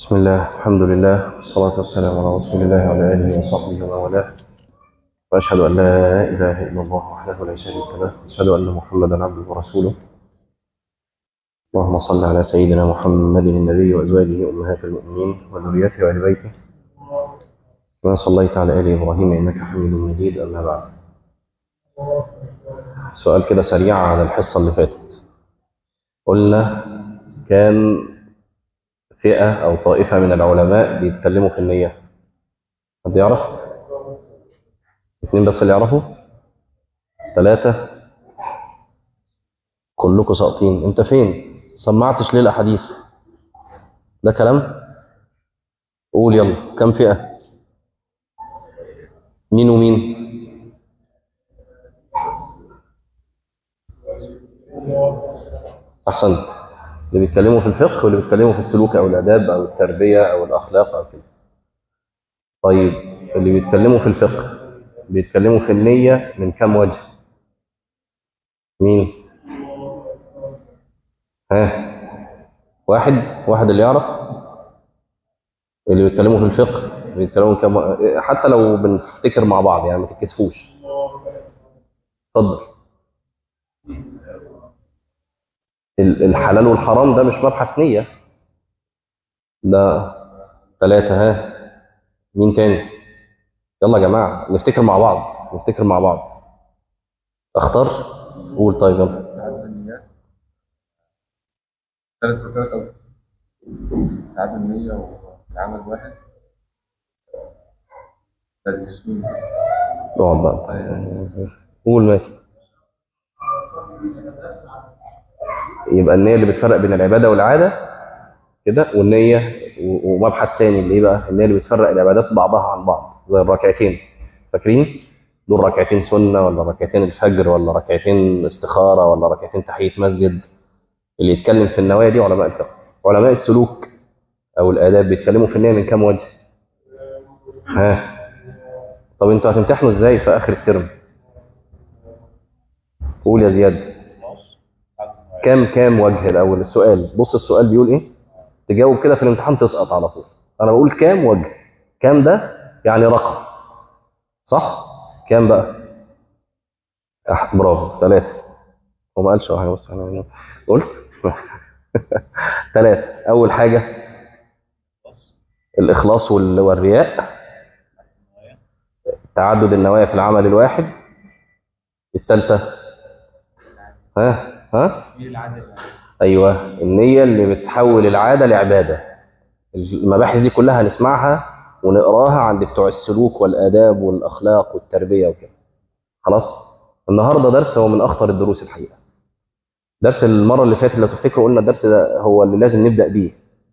بسم الله الحمد لله والصلاة والسلام على رسول الله وعلى آله وصحبه ومن والاه وأشهد أن لا إله إلا الله وحده لا شريك له وأشهد أن محمدا عبده ورسوله اللهم صل على سيدنا محمد النبي وأزواجه أمهات المؤمنين وذريته وآل بيته كما صليت على آل إبراهيم إنك حميد مجيد أما بعد سؤال كده سريع على الحصة اللي فاتت قلنا كان فئة أو طائفة من العلماء بيتكلموا في النية حد يعرف؟ اثنين بس اللي يعرفوا؟ ثلاثة كلكم ساقطين انت فين؟ سمعتش ليه الأحاديث؟ ده كلام؟ قول يلا كم فئة؟ مين ومين؟ أحسنت اللي بيتكلموا في الفقه واللي بيتكلموا في السلوك أو الآداب أو التربية أو الأخلاق أو كده طيب اللي بيتكلموا في الفقه بيتكلموا في النية من كم وجه مين ها واحد واحد اللي يعرف اللي بيتكلموا في الفقه بيتكلموا كم حتى لو بنفتكر مع بعض يعني ما تتكسفوش اتفضل الحلال والحرام ده مش مبحث نية ده ثلاثة ها مين تاني يلا يا جماعة نفتكر مع بعض نفتكر مع بعض اختار قول طيب يلا ثلاث ركعات أو تعب النية والعمل واحد تلبسون اقعد بقى قول ماشي يبقى النية اللي بتفرق بين العبادة والعادة كده والنية ومبحث تاني اللي ايه بقى النية اللي بتفرق العبادات بعضها عن بعض زي الركعتين فاكرين دول ركعتين سنة ولا ركعتين الفجر ولا ركعتين استخارة ولا ركعتين تحية مسجد اللي يتكلم في النوايا دي علماء الفقه علماء السلوك او الآداب بيتكلموا في النية من كام وجه ها طب انتوا هتمتحنوا ازاي في اخر الترم قول يا زياد كام كام وجه الاول السؤال بص السؤال بيقول ايه تجاوب كده في الامتحان تسقط على طول انا بقول كام وجه كام ده يعني رقم صح كام بقى أح برافو ثلاثة هو ما قالش حاجة بس انا قلت ثلاثة أول حاجة الإخلاص والرياء تعدد النوايا في العمل الواحد الثالثة ها ها ايوه النيه اللي بتحول العاده لعباده المباحث دي كلها هنسمعها ونقراها عند بتوع السلوك والاداب والاخلاق والتربيه وكده خلاص النهارده درس هو من اخطر الدروس الحقيقه درس المره اللي فاتت لو تفتكروا قلنا الدرس ده هو اللي لازم نبدا بيه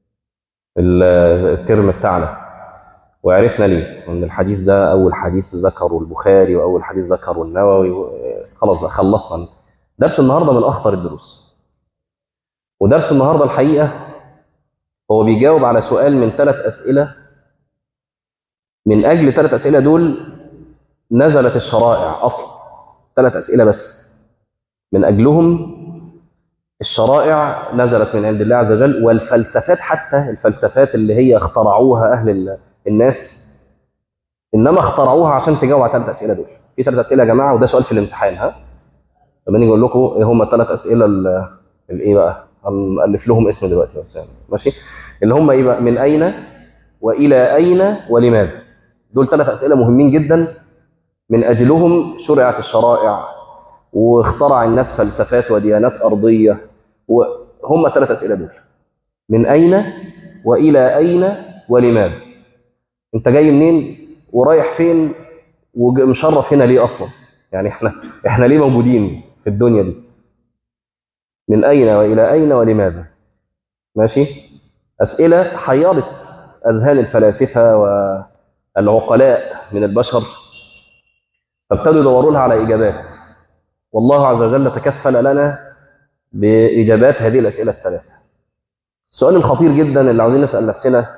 الترم بتاعنا وعرفنا ليه ان الحديث ده اول حديث ذكره البخاري واول حديث ذكره النووي خلاص بقى خلصنا درس النهارده من اخطر الدروس ودرس النهارده الحقيقه هو بيجاوب على سؤال من ثلاث اسئله من اجل ثلاث اسئله دول نزلت الشرائع اصلا ثلاث اسئله بس من اجلهم الشرائع نزلت من عند الله عز وجل والفلسفات حتى الفلسفات اللي هي اخترعوها اهل الناس انما اخترعوها عشان تجاوب على ثلاث اسئله دول في ثلاث اسئله يا جماعه وده سؤال في الامتحان ها لما نيجي اقول لكم ايه هم الثلاث اسئله الايه بقى هنالف لهم اسم دلوقتي بس يعني ماشي اللي هم ايه بقى من اين والى اين ولماذا دول ثلاث اسئله مهمين جدا من اجلهم شرعت الشرائع واخترع الناس فلسفات وديانات ارضيه وهم ثلاث اسئله دول من اين والى اين ولماذا انت جاي منين ورايح فين ومشرف هنا ليه اصلا يعني احنا احنا ليه موجودين في الدنيا دي من أين وإلى أين ولماذا ماشي أسئلة حيرت أذهان الفلاسفة والعقلاء من البشر فابتدوا يدوروا لها على إجابات والله عز وجل تكفل لنا بإجابات هذه الأسئلة الثلاثة السؤال الخطير جدا اللي عاوزين نسأل نفسنا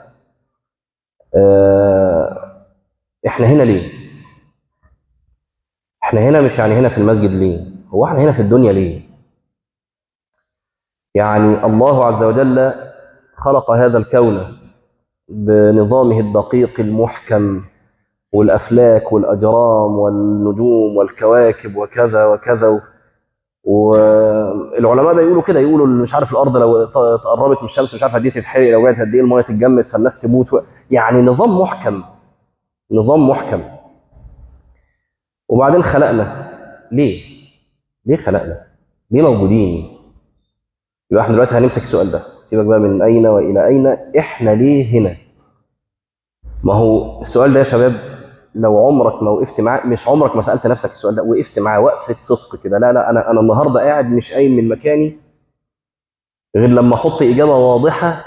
اه إحنا هنا ليه؟ إحنا هنا مش يعني هنا في المسجد ليه؟ هو إحنا هنا في الدنيا ليه؟ يعني الله عز وجل خلق هذا الكون بنظامه الدقيق المحكم والأفلاك والأجرام والنجوم والكواكب وكذا وكذا والعلماء بيقولوا كده يقولوا مش عارف الأرض لو تقربت من الشمس مش عارف قد ايه تتحرق لو جت قد ايه المية تتجمد فالناس تموت يعني نظام محكم نظام محكم وبعدين خلقنا ليه؟ ليه خلقنا؟ ليه موجودين؟ يبقى احنا دلوقتي هنمسك السؤال ده سيبك بقى من أين وإلى أين إحنا ليه هنا؟ ما هو السؤال ده يا شباب لو عمرك ما وقفت معاه مش عمرك ما سالت نفسك السؤال ده وقفت معاه وقفه صدق كده لا لا انا انا النهارده قاعد مش قايم من مكاني غير لما احط اجابه واضحه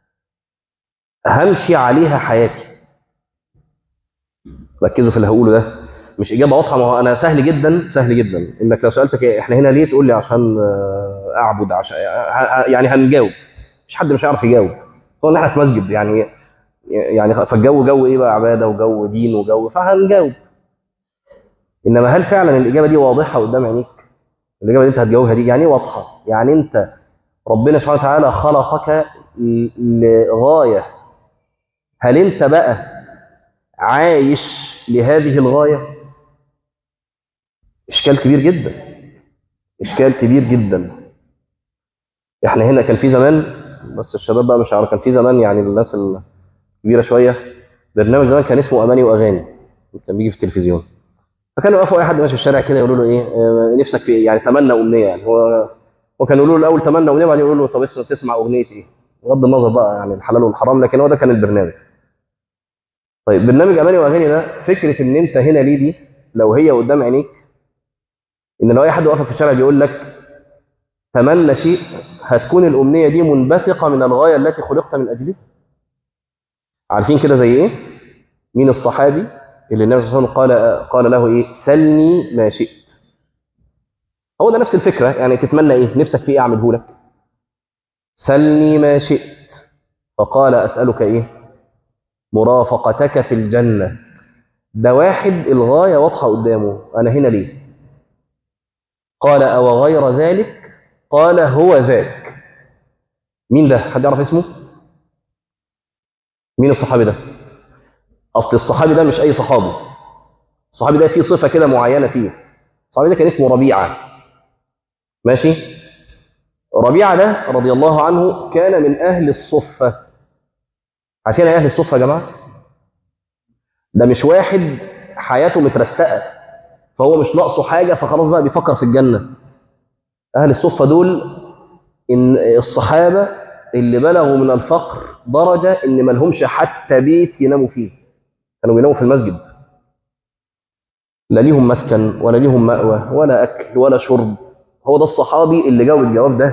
همشي عليها حياتي ركزوا في اللي هقوله ده مش اجابه واضحه ما هو انا سهل جدا سهل جدا انك لو سالتك احنا هنا ليه تقول لي عشان اعبد عشان يعني هنجاوب مش حد مش هيعرف يجاوب طبعا احنا في مسجد يعني يعني فالجو جو ايه بقى عباده وجو دين وجو فهنجاوب انما هل فعلا الاجابه دي واضحه قدام عينيك الاجابه اللي انت هتجاوبها دي يعني واضحه يعني انت ربنا سبحانه وتعالى خلقك لغايه هل انت بقى عايش لهذه الغايه اشكال كبير جدا اشكال كبير جدا احنا هنا كان في زمان بس الشباب بقى مش عارف كان في زمان يعني الناس اللي كبيره شويه برنامج زمان كان اسمه اماني واغاني كان بيجي في التلفزيون فكانوا يقفوا اي حد ماشي في الشارع كده يقولوا له ايه آه، نفسك في إيه؟ يعني تمنى امنيه يعني هو وكانوا يقولوا له الاول تمنى امنيه وبعدين يقولوا له طب اسمع تسمع اغنيه ايه بغض النظر بقى يعني الحلال والحرام لكن هو ده كان البرنامج طيب برنامج اماني واغاني ده فكره ان انت هنا ليه دي لو هي قدام عينيك ان لو اي حد واقف في الشارع بيقول لك تمنى شيء هتكون الامنيه دي منبثقه من الغايه التي خلقت من اجلها عارفين كده زي ايه مين الصحابي اللي النبي صلى الله عليه وسلم قال قال له ايه سلني ما شئت هو ده نفس الفكره يعني تتمنى ايه نفسك في ايه اعمله لك سلني ما شئت فقال اسالك ايه مرافقتك في الجنه ده واحد الغايه واضحه قدامه انا هنا ليه قال او غير ذلك قال هو ذاك مين ده حد يعرف اسمه مين الصحابي ده اصل الصحابي ده مش اي صحابي الصحابي ده فيه صفه كده معينه فيه الصحابي ده كان اسمه ربيعه ماشي ربيعه ده رضي الله عنه كان من اهل الصفه عارفين ايه اهل الصفه يا جماعه ده مش واحد حياته مترستقه فهو مش ناقصه حاجه فخلاص بقى بيفكر في الجنه اهل الصفه دول ان الصحابه اللي بلغوا من الفقر درجه ان ما لهمش حتى بيت يناموا فيه كانوا بيناموا في المسجد لا ليهم مسكن ولا ليهم مأوى ولا أكل ولا شرب هو ده الصحابي اللي جاوب الجواب ده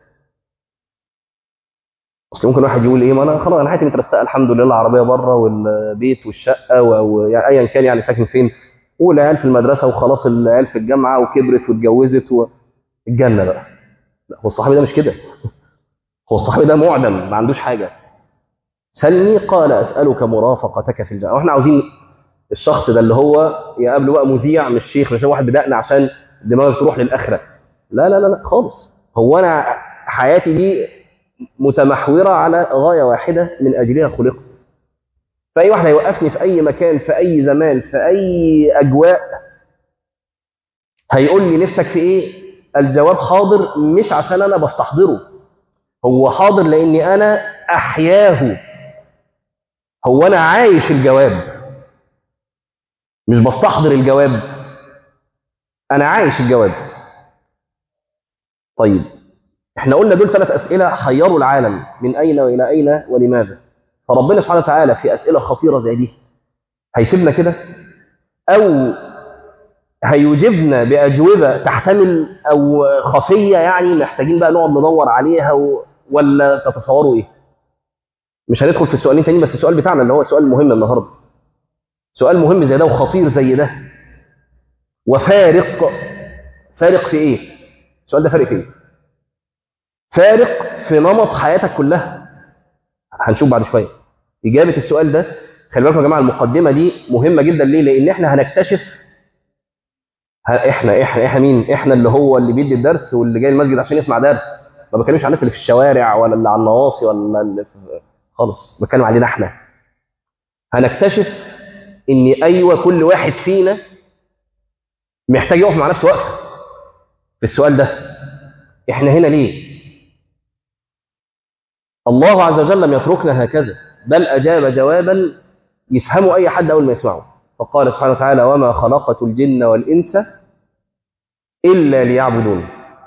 اصل ممكن واحد يقول ايه ما انا خلاص انا حياتي مترستقه الحمد لله العربيه بره والبيت والشقه ويعني ايا كان يعني ساكن فين والعيال في المدرسه وخلاص العيال في الجامعه وكبرت واتجوزت والجنه بقى لا هو الصحابي ده مش كده هو الصحابي ده معدم ما عندوش حاجه سلني قال اسالك مرافقتك في الجنه واحنا عاوزين الشخص ده اللي هو يقابله بقى مذيع مش شيخ مش واحد بدقنا عشان دماغك تروح للاخره لا لا لا لا خالص هو انا حياتي دي متمحوره على غايه واحده من اجلها خلقت فاي واحد هيوقفني في اي مكان في اي زمان في اي اجواء هيقول لي نفسك في ايه الجواب حاضر مش عشان انا بستحضره هو حاضر لاني انا احياه هو انا عايش الجواب مش بستحضر الجواب انا عايش الجواب طيب احنا قلنا دول ثلاث اسئله حيروا العالم من اين والى اين ولماذا فربنا سبحانه وتعالى في اسئله خطيره زي دي هيسيبنا كده او هيجيبنا باجوبه تحتمل او خفيه يعني محتاجين بقى نقعد ندور عليها و... ولا تتصوروا ايه مش هندخل في السؤالين تاني بس السؤال بتاعنا اللي هو سؤال مهم النهارده سؤال مهم زي ده وخطير زي ده وفارق فارق في ايه السؤال ده فارق في ايه فارق في نمط حياتك كلها هنشوف بعد شويه اجابه السؤال ده خلي بالكم يا جماعه المقدمه دي مهمه جدا ليه لان احنا هنكتشف احنا احنا احنا مين احنا اللي هو اللي بيدي الدرس واللي جاي المسجد عشان يسمع درس ما بتكلمش عن الناس اللي في الشوارع ولا اللي على النواصي ولا اللي في خالص بتكلم علينا احنا هنكتشف ان ايوه كل واحد فينا محتاج يقف مع نفسه وقفه في السؤال ده احنا هنا ليه الله عز وجل لم يتركنا هكذا بل اجاب جوابا يفهمه اي حد اول ما يسمعه فقال سبحانه وتعالى وما خلقت الجن والانس الا ليعبدون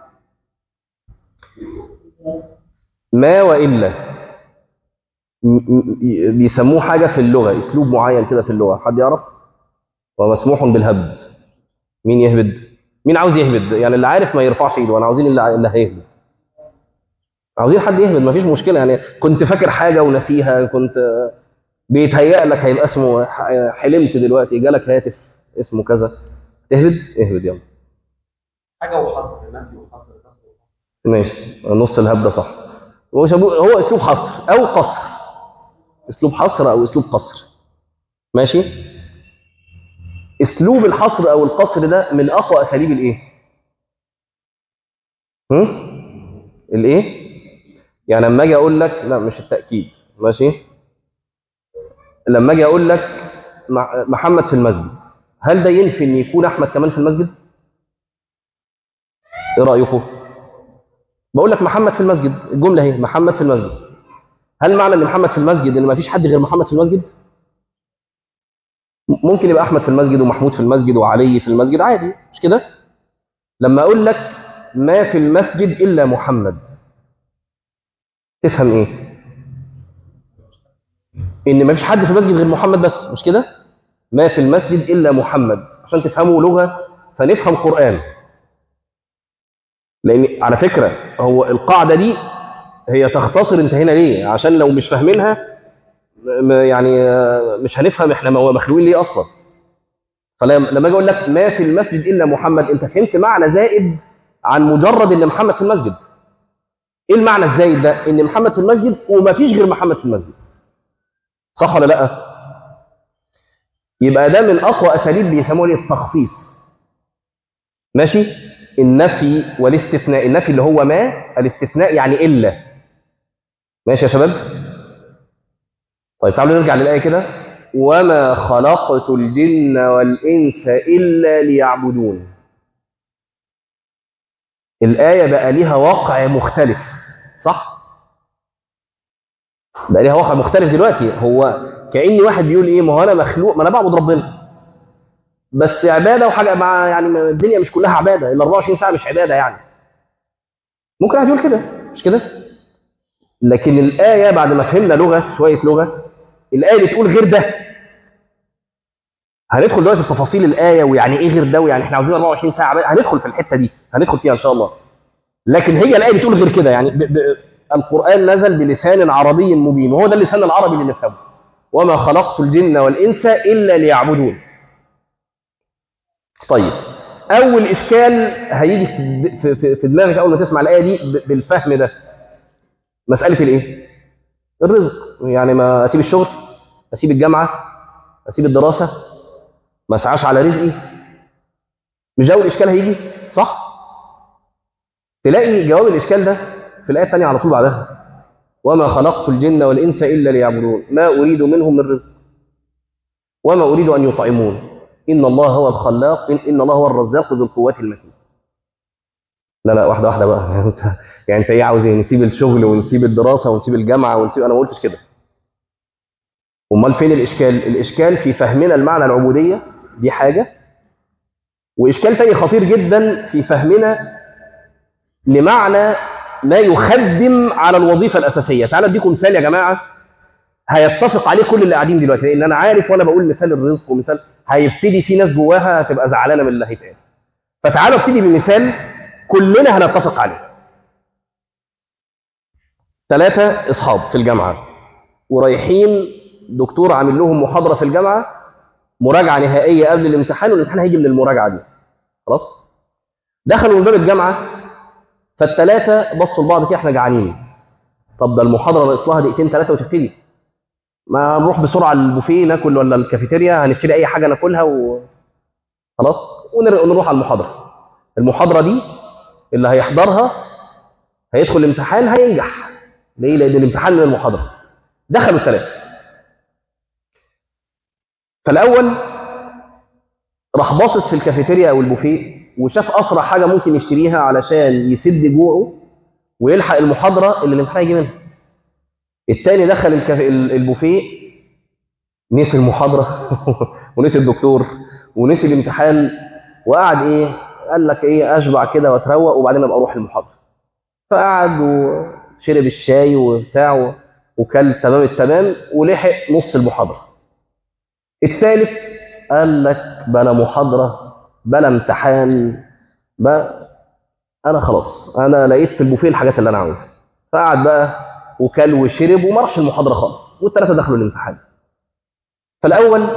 ما والا م- م- بيسموه حاجه في اللغه اسلوب معين كده في اللغه حد يعرف ومسموح بالهبد مين يهبد مين عاوز يهبد يعني اللي عارف ما يرفعش ايده انا عاوزين اللي اللي هيهبد عاوزين حد يهبد مفيش مشكله يعني كنت فاكر حاجه ونسيها كنت بيتهيأ لك هيبقى اسمه ح- حلمت دلوقتي جالك هاتف اسمه كذا تهبد اهبد يلا حاجه وحصر نفي وحصر كسر ماشي نص الهبده صح هو شابو- هو اسلوب حصر او قصر اسلوب حصر او اسلوب قصر ماشي اسلوب الحصر او القصر ده من اقوى اساليب الايه هم الايه يعني لما اجي اقول لك لا مش التاكيد ماشي لما اجي اقول لك مع- محمد في المسجد هل ده ينفي ان يكون احمد كمان في المسجد ايه رايكم بقول لك محمد في المسجد الجمله اهي محمد في المسجد هل معنى ان محمد في المسجد ان ما فيش حد غير محمد في المسجد م- ممكن يبقى احمد في المسجد ومحمود في المسجد وعلي في المسجد عادي مش كده لما اقول لك ما في المسجد الا محمد تفهم ايه ان ما فيش حد في المسجد غير محمد بس مش كده ما في المسجد الا محمد عشان تفهموا لغه فنفهم قران لان على فكره هو القاعده دي هي تختصر انت هنا ليه عشان لو مش فاهمينها م- يعني آه، مش هنفهم احنا ما هو مخلوقين ليه اصلا فلما اجي اقول لك ما في المسجد الا محمد انت فهمت معنى زائد عن مجرد ان محمد في المسجد ايه المعنى الزايد ده ان محمد في المسجد وما فيش غير محمد في المسجد صح ولا لا يبقى ده من اقوى اساليب بيسموه ايه التخصيص ماشي النفي والاستثناء النفي اللي هو ما الاستثناء يعني الا ماشي يا شباب طيب تعالوا نرجع للايه كده وما خلقت الجن والانس الا ليعبدون الايه بقى ليها واقع مختلف صح بقى ليها واقع مختلف دلوقتي هو كأن واحد بيقول ايه ما هو انا مخلوق ما انا بعبد ربنا بس عباده وحاجه مع يعني ما الدنيا مش كلها عباده ال 24 ساعه مش عباده يعني ممكن واحد يقول كده مش كده لكن الايه بعد ما فهمنا لغه شويه لغه الايه اللي تقول غير ده هندخل دلوقتي في تفاصيل الايه ويعني ايه غير ده ويعني احنا عاوزين 24 ساعه عبادة. هندخل في الحته دي هندخل فيها ان شاء الله لكن هي الايه بتقول غير كده يعني ب... ب... القران نزل بلسان عربي مبين وهو ده اللسان العربي اللي نفهمه وما خلقت الجن والانس الا ليعبدون طيب اول اشكال هيجي في في, في, في دماغك اول ما تسمع الايه دي ب- بالفهم ده مساله الايه الرزق يعني ما اسيب الشغل اسيب الجامعه اسيب الدراسه ما اسعاش على رزقي مش ده اول اشكال هيجي صح تلاقي جواب الاشكال ده في الايه الثانيه على طول بعدها وما خلقت الجن والانس الا ليعبدون ما اريد منهم من رزق وما اريد ان يطعمون ان الله هو الخلاق ان, إن الله هو الرزاق ذو القوات المتين لا لا واحده واحده بقى يعني انت يعني انت ايه عاوز ايه نسيب الشغل ونسيب الدراسه ونسيب الجامعه ونسيب انا ما قلتش كده امال فين الاشكال الاشكال في فهمنا المعنى العبوديه دي حاجه واشكال تاني خطير جدا في فهمنا لمعنى ما يخدم على الوظيفه الاساسيه تعالوا اديكم مثال يا جماعه هيتفق عليه كل اللي قاعدين دلوقتي لان انا عارف وانا بقول مثال الرزق ومثال هيبتدي في ناس جواها هتبقى زعلانه من اللي هيتقال فتعالوا ابتدي بمثال كلنا هنتفق عليه ثلاثة أصحاب في الجامعة ورايحين دكتور عامل لهم محاضرة في الجامعة مراجعة نهائية قبل الامتحان والامتحان هيجي من المراجعة دي خلاص دخلوا من باب الجامعة فالثلاثة بصوا لبعض كده احنا جعانين طب ده المحاضرة ناقص لها دقيقتين ثلاثة وتبتدي ما نروح بسرعة البوفيه ناكل ولا الكافيتيريا هنشتري أي حاجة ناكلها و خلاص ونر- ونروح على المحاضرة المحاضرة دي اللي هيحضرها هيدخل الامتحان هينجح ليه؟ لأن الامتحان من المحاضرة دخلوا الثلاثه فالاول راح باصص في الكافيتيريا او البوفيه وشاف اسرع حاجه ممكن يشتريها علشان يسد جوعه ويلحق المحاضره اللي الامتحان يجي منها التاني دخل الكاف... ال- البوفيه نسي المحاضره ونسي الدكتور ونسي الامتحان وقعد ايه قال لك ايه اشبع كده واتروق وبعدين ابقى اروح المحاضره فقعد وشرب الشاي وبتاع وكل تمام التمام ولحق نص المحاضره الثالث قال لك بلا محاضره بلا امتحان بقى انا خلاص انا لقيت في البوفيه الحاجات اللي انا عاوزها فقعد بقى وكل وشرب وما راحش المحاضره خالص والثلاثه دخلوا الامتحان فالاول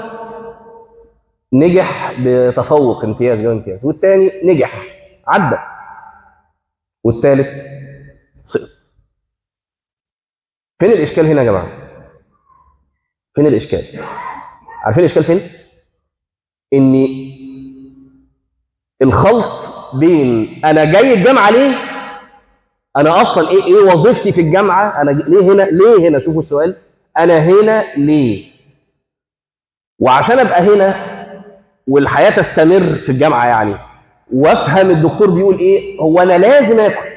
نجح بتفوق امتياز جاب امتياز والثاني نجح عدى والثالث سقط فين الاشكال هنا يا جماعه فين الاشكال عارفين الاشكال فين ان الخلط بين انا جاي الجامعه ليه انا اصلا ايه ايه وظيفتي في الجامعه انا ج- ليه هنا ليه هنا شوفوا السؤال انا هنا ليه وعشان ابقى هنا والحياه تستمر في الجامعه يعني وافهم الدكتور بيقول ايه هو انا لازم اكل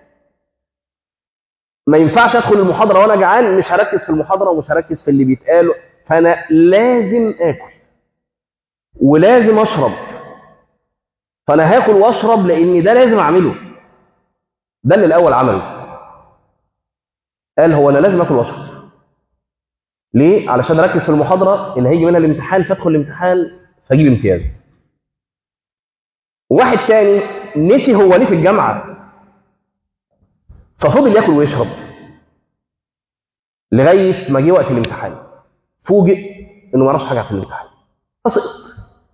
ما ينفعش ادخل المحاضره وانا جعان مش هركز في المحاضره ومش هركز في اللي بيتقال فانا لازم اكل ولازم اشرب فانا هاكل واشرب لان ده لازم اعمله ده اللي الاول عمله قال هو انا لازم اكل واشرب ليه علشان اركز في المحاضره اللي هيجي منها الامتحان فادخل الامتحان فاجيب امتياز واحد تاني نسي هو ليه في الجامعه ففضل ياكل ويشرب لغايه ما جه وقت الامتحان فوجئ انه ما يعرفش حاجه في الامتحان فسقط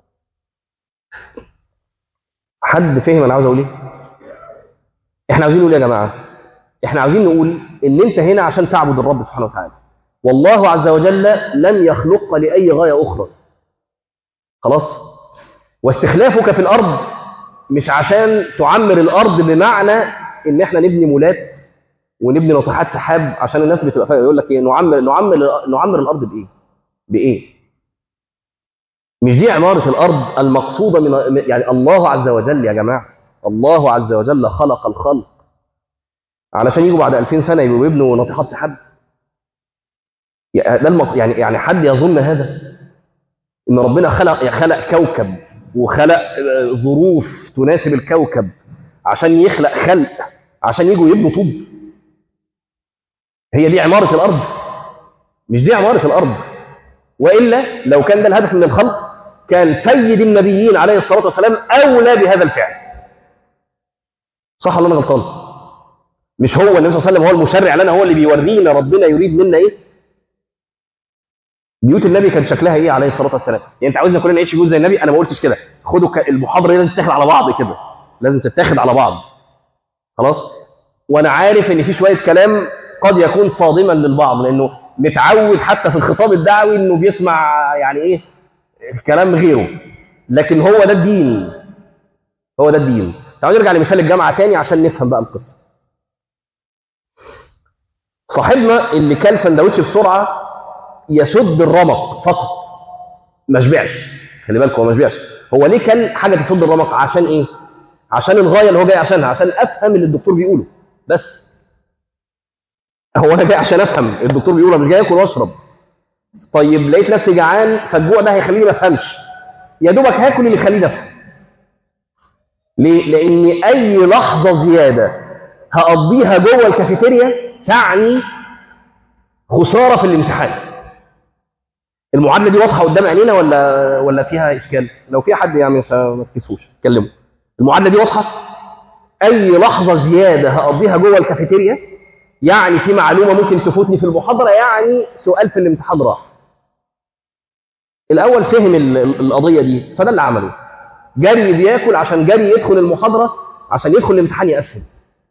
حد فهم انا عاوز اقول ايه احنا عاوزين نقول إيه يا جماعه احنا عاوزين نقول ان انت هنا عشان تعبد الرب سبحانه وتعالى والله عز وجل لم يخلق لاي غايه اخرى خلاص واستخلافك في الارض مش عشان تعمر الارض بمعنى ان احنا نبني مولات ونبني ناطحات سحاب عشان الناس بتبقى فاهم يقول لك ايه نعمر نعمر نعمر الارض بايه؟ بايه؟ مش دي عماره الارض المقصوده من يعني الله عز وجل يا جماعه الله عز وجل خلق الخلق علشان يجوا بعد 2000 سنه يبقوا يبنوا ناطحات سحاب ده المط... يعني يعني حد يظن هذا ان ربنا خلق خلق كوكب وخلق آه، ظروف تناسب الكوكب عشان يخلق خلق عشان يجوا يبنوا طوب هي دي عماره الارض مش دي عماره الارض والا لو كان ده الهدف من الخلق كان سيد النبيين عليه الصلاه والسلام اولى بهذا الفعل صح ولا انا غلطان مش هو النبي صلى الله عليه وسلم هو المشرع لنا هو اللي بيورينا ربنا يريد منا ايه بيوت النبي كان شكلها ايه عليه الصلاه والسلام يعني انت عاوزنا كلنا نعيش في بيوت زي النبي انا ما قلتش كده خدوا ك- المحاضره دي لازم تتاخد على بعض كده لازم تتاخد على بعض خلاص وانا عارف ان في شويه كلام قد يكون صادما للبعض لانه متعود حتى في الخطاب الدعوي انه بيسمع يعني ايه كلام غيره لكن هو ده الدين هو ده الدين تعالوا نرجع لمثال الجامعه تاني عشان نفهم بقى القصه صاحبنا اللي كل سندوتش بسرعه يسد الرمق فقط ما شبعش خلي بالكم هو ما شبعش هو ليه كان حاجه تسد الرمق عشان ايه عشان الغايه اللي هو جاي عشانها عشان افهم اللي الدكتور بيقوله بس هو انا جاي عشان افهم الدكتور بيقوله مش جاي اكل واشرب طيب لقيت نفسي جعان فالجوع ده هيخليني ما افهمش يا دوبك هاكل اللي يخليني افهم ليه لان اي لحظه زياده هقضيها جوه الكافيتيريا تعني خساره في الامتحان المعادله دي واضحه قدام عينينا ولا ولا فيها اشكال لو في حد يعني مش ما تكسفوش اتكلموا المعادله دي واضحه اي لحظه زياده هقضيها جوه الكافيتيريا يعني في معلومه ممكن تفوتني في المحاضره يعني سؤال في الامتحان راح الاول فهم ال- ال- القضيه دي فده اللي عمله جري بياكل عشان جري يدخل المحاضره عشان يدخل الامتحان يقفل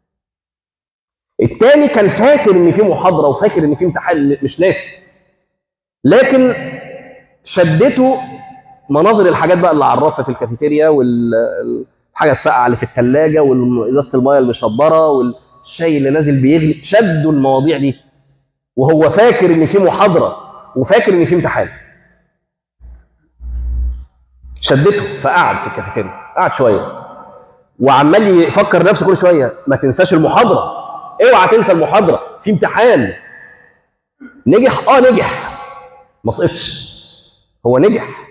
التاني كان فاكر ان في محاضره وفاكر ان في امتحان مش ناسي لكن شدته مناظر الحاجات بقى اللي على الرف في الكافيتيريا والحاجه الساقعه اللي في الثلاجه وازازه المايه المشبره والشاي اللي نازل بيغلي شدوا المواضيع دي وهو فاكر ان في محاضره وفاكر ان في امتحان شدته فقعد في الكافيتيريا قعد شويه وعمال يفكر نفسه كل شويه ما تنساش المحاضره اوعى تنسى المحاضره في امتحان نجح اه نجح ما سقطش هو نجح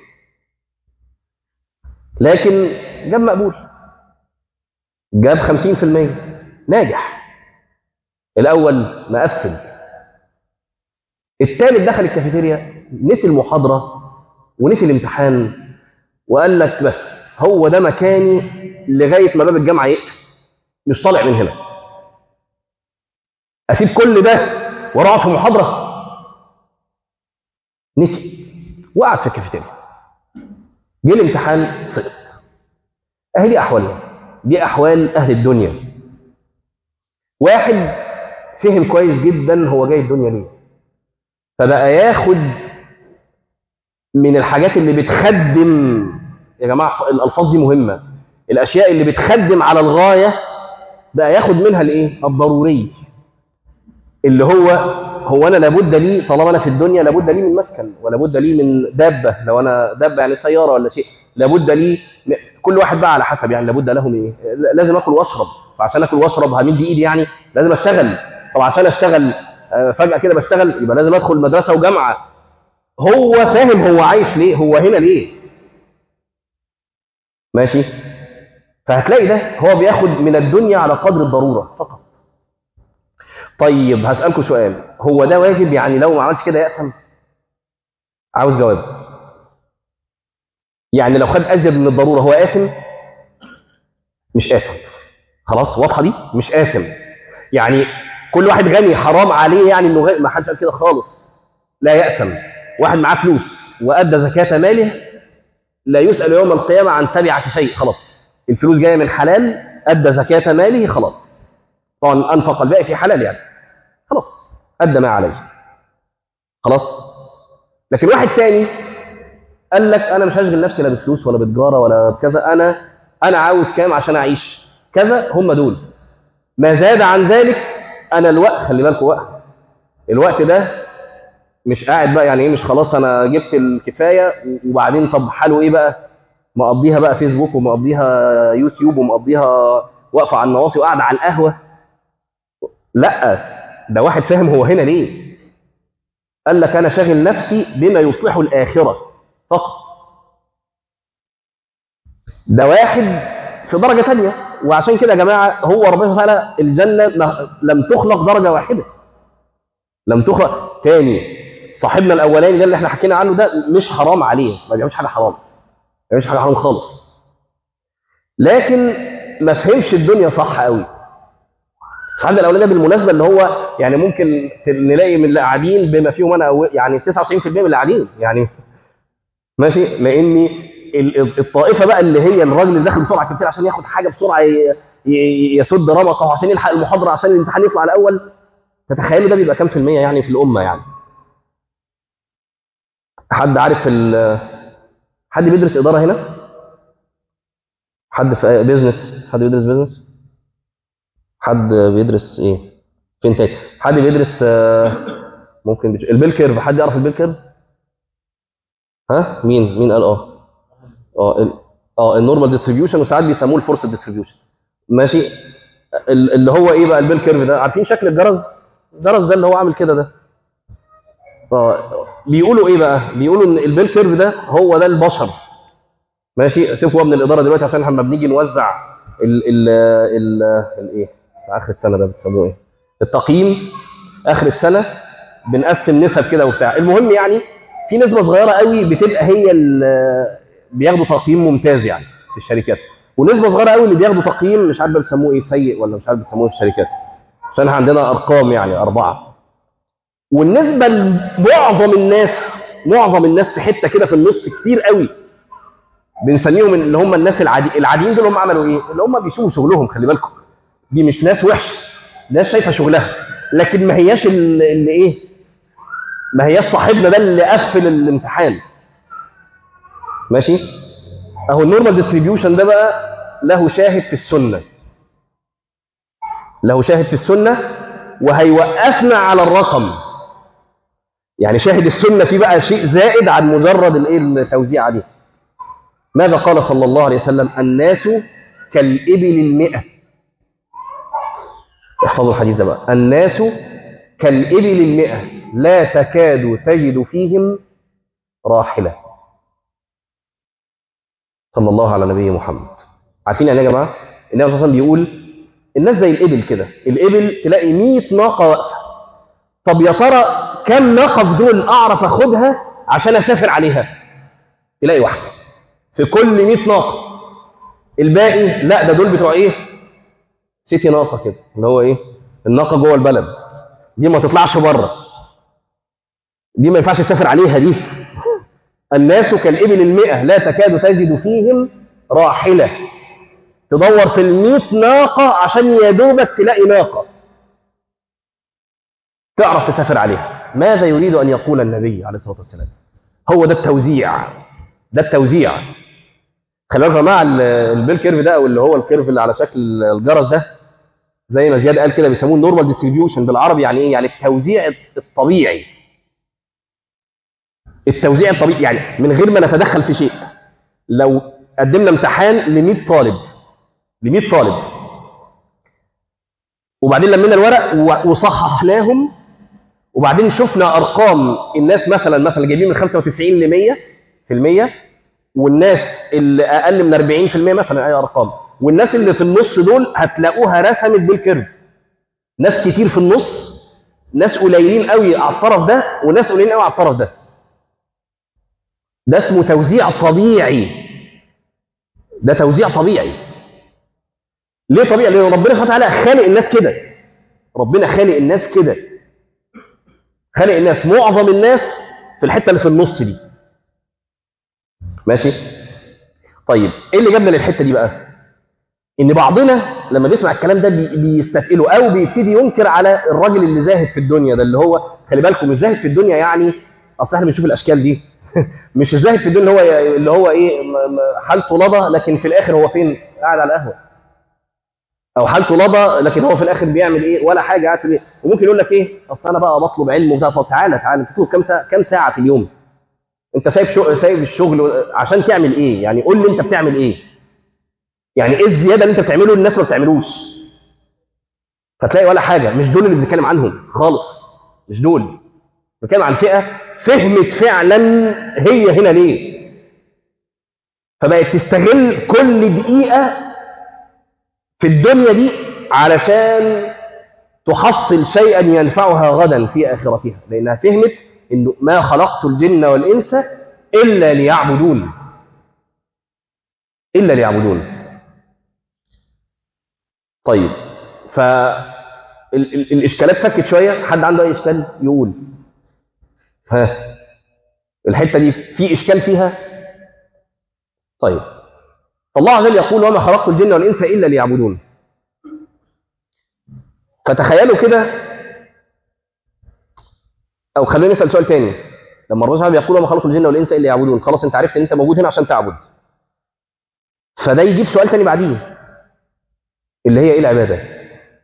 لكن جاب مقبول جاب 50% ناجح الاول مقفل الثالث دخل الكافيتيريا نسي المحاضره ونسي الامتحان وقال لك بس هو ده مكاني لغايه ما باب الجامعه يقفل مش طالع من هنا اسيب كل ده واروح اقعد في محاضره نسي وقعد في الكافيتيريا جه الامتحان سقط اهي دي احوالنا دي احوال اهل الدنيا واحد فهم كويس جدا هو جاي الدنيا ليه فبقى ياخد من الحاجات اللي بتخدم يا جماعه الالفاظ دي مهمه الاشياء اللي بتخدم على الغايه بقى ياخد منها الايه الضروري اللي هو هو انا لابد لي طالما انا في الدنيا لابد لي من مسكن ولابد لي من دابه لو انا دابه يعني سياره ولا شيء لابد لي كل واحد بقى على حسب يعني لابد له من ايه لازم اكل واشرب فعشان اكل واشرب همد ايدي يعني لازم اشتغل طب عشان اشتغل آه، فجاه كده بشتغل يبقى لازم ادخل مدرسه وجامعه هو فاهم هو عايش ليه هو هنا ليه ماشي فهتلاقي ده هو بياخد من الدنيا على قدر الضروره فقط طيب هسألكم سؤال هو ده واجب يعني لو ما عملش كده يأثم عاوز جواب يعني لو خد أزيد من الضرورة هو آثم مش آثم خلاص واضحة دي مش آثم يعني كل واحد غني حرام عليه يعني انه غني ما حدش قال كده خالص لا يأثم واحد معاه فلوس وأدى زكاة ماله لا يسأل يوم القيامة عن تبعة شيء خلاص الفلوس جاية من حلال أدى زكاة ماله خلاص طبعا أنفق الباقي في حلال يعني خلاص أدى ما عليه خلاص لكن واحد تاني قال لك أنا مش هشغل نفسي لا بفلوس ولا بتجارة ولا بكذا أنا أنا عاوز كام عشان أعيش كذا هم دول ما زاد عن ذلك أنا الوقت خلي بالكم وقت الوقت ده مش قاعد بقى يعني ايه مش خلاص انا جبت الكفايه وبعدين طب حاله ايه بقى مقضيها بقى فيسبوك ومقضيها يوتيوب ومقضيها واقفه على النواصي وقاعد على القهوه لا ده واحد فاهم هو هنا ليه قال لك انا شاغل نفسي بما يصلح الاخره فقط ده واحد في درجه ثانيه وعشان كده يا جماعه هو ربنا تعالى الجنه ما- لم تخلق درجه واحده لم تخلق تاني صاحبنا الاولاني ده اللي احنا حكينا عنه ده مش حرام عليه ما بيعملش حاجه حرام ما بيعملش حاجه حرام خالص لكن ما فهمش الدنيا صح قوي صاحبنا الاولاني ده بالمناسبه اللي هو يعني ممكن ت- نلاقي من اللي قاعدين بما فيهم انا أو- يعني 99% من اللي قاعدين يعني ماشي لان ال- ال- الطائفه بقى اللي هي الراجل اللي داخل بسرعه كتير عشان ياخد حاجه بسرعه ي- ي- يسد رمقه عشان يلحق المحاضره عشان الامتحان يطلع الاول تتخيلوا ده بيبقى كام في المية يعني في الأمة يعني حد عارف ال حد بيدرس إدارة هنا حد في بيزنس حد بيدرس بيزنس حد بيدرس إيه فين تاني حد بيدرس آه، ممكن بيج... البيل كيرف حد يعرف البيل كيرف ها مين مين قال اه اه ال... اه النورمال ديستريبيوشن وساعات بيسموه الفورس ديستريبيوشن ماشي ال- اللي هو ايه بقى البيل كيرف ده عارفين شكل الجرس الجرس ده اللي هو عامل كده ده اه بيقولوا ايه بقى بيقولوا ان البيل كيرف ده هو ده البشر ماشي سيبكوا من الاداره دلوقتي عشان لما بنيجي نوزع ال ال ال الايه اخر السنه ده بتسموه ايه التقييم اخر السنه بنقسم نسب كده وبتاع المهم يعني في نسبه صغيره قوي بتبقى هي ال- بياخدوا تقييم ممتاز يعني في الشركات ونسبه صغيره قوي اللي بياخدوا تقييم مش عارف بيسموه ايه سيء ولا مش عارف بيسموه إيه في الشركات عشان عندنا ارقام يعني اربعه والنسبه لمعظم الناس معظم الناس في حته كده في النص كتير قوي بنسميهم اللي هم الناس العادي العاديين دول هم عملوا ايه اللي هم بيشوفوا شغلهم خلي بالكم دي مش ناس وحشه ناس شايفه شغلها لكن ما هياش ال- اللي ايه ما هياش صاحبنا ده اللي قفل الامتحان ماشي اهو النورمال ديستريبيوشن ده بقى له شاهد في السنه له شاهد في السنه وهيوقفنا على الرقم يعني شاهد السنة في بقى شيء زائد عن مجرد الايه التوزيعة دي ماذا قال صلى الله عليه وسلم الناس كالإبل المئة احفظوا الحديث ده بقى الناس كالإبل المئة لا تكاد تجد فيهم راحلة صلى الله على نبي محمد عارفين يعني يا جماعة النبي صلى الله عليه وسلم بيقول الناس زي الإبل كده الإبل تلاقي 100 ناقة واقفة طب يا ترى كم ناقة في دول أعرف أخدها عشان أسافر عليها تلاقي واحدة في كل 100 ناقة الباقي لا ده دول بتوع إيه سيتي ناقة كده اللي هو إيه الناقة جوه البلد دي ما تطلعش بره دي ما ينفعش تسافر عليها دي الناس كالإبل المئة لا تكاد تجد فيهم راحلة تدور في المئة ناقة عشان يا دوبك تلاقي ناقة تعرف تسافر عليها ماذا يريد أن يقول النبي عليه الصلاة والسلام هو ده التوزيع ده التوزيع خلي بالك يا جماعه البيل كيرف ده او اللي هو الكيرف اللي على شكل الجرس ده زي ما زياد قال كده بيسموه النورمال ديستريبيوشن بالعربي يعني ايه؟ يعني التوزيع الطبيعي التوزيع الطبيعي يعني من غير ما نتدخل في شيء لو قدمنا امتحان ل 100 طالب ل 100 طالب وبعدين لمينا الورق و- وصححناهم وبعدين شفنا ارقام الناس مثلا مثلا جايبين من 95 ل 100 في المية والناس اللي اقل من 40% مثلا اي ارقام والناس اللي في النص دول هتلاقوها رسمت بالكيرف ناس كتير في النص ناس قليلين قوي على الطرف ده وناس قليلين قوي على الطرف ده ده اسمه توزيع طبيعي ده توزيع طبيعي ليه طبيعي لان ربنا سبحانه وتعالى خالق الناس كده ربنا خالق الناس كده خالق الناس معظم الناس في الحته اللي في النص دي ماشي طيب ايه اللي جابنا للحته دي بقى ان بعضنا لما بيسمع الكلام ده بي- بيستثقله او بيبتدي ينكر على الراجل اللي زاهد في الدنيا ده اللي هو خلي بالكم مش زاهد في الدنيا يعني اصل احنا بنشوف الاشكال دي مش الزاهد في الدنيا اللي هو اللي هو ايه م- م- حالته لضى لكن في الاخر هو فين قاعد على القهوه او حالته لضى لكن هو في الاخر بيعمل ايه ولا حاجه قاعد في البيت وممكن يقول لك ايه اصل انا بقى بطلب علم وبتاع طب تعالى تعالى انت بتطلب كام ساعه كام ساعه في اليوم انت سايب شغل سايب الشغل عشان تعمل ايه يعني قول لي انت بتعمل ايه يعني ايه الزياده اللي انت بتعمله الناس ما بتعملوش فتلاقي ولا حاجه مش دول اللي بنتكلم عنهم خالص مش دول بنتكلم عن فئه فهمت فعلا هي هنا ليه فبقت تستغل كل دقيقه في الدنيا دي علشان تحصل شيئا ينفعها غدا في اخرتها لانها فهمت انه ما خلقت الجن والانس الا ليعبدون الا ليعبدون طيب ف ال- ال- الاشكالات فكت شويه حد عنده اي اشكال يقول ها الحته دي في اشكال فيها طيب فالله عز وجل يقول وما خلقت الجن والانس الا ليعبدون فتخيلوا كده او خلينا نسال سؤال تاني لما الرسول صلى الله عليه وسلم يقول وما خلقت الجن والانس الا ليعبدون خلاص انت عرفت ان انت موجود هنا عشان تعبد فده يجيب سؤال تاني بعديه اللي هي ايه العباده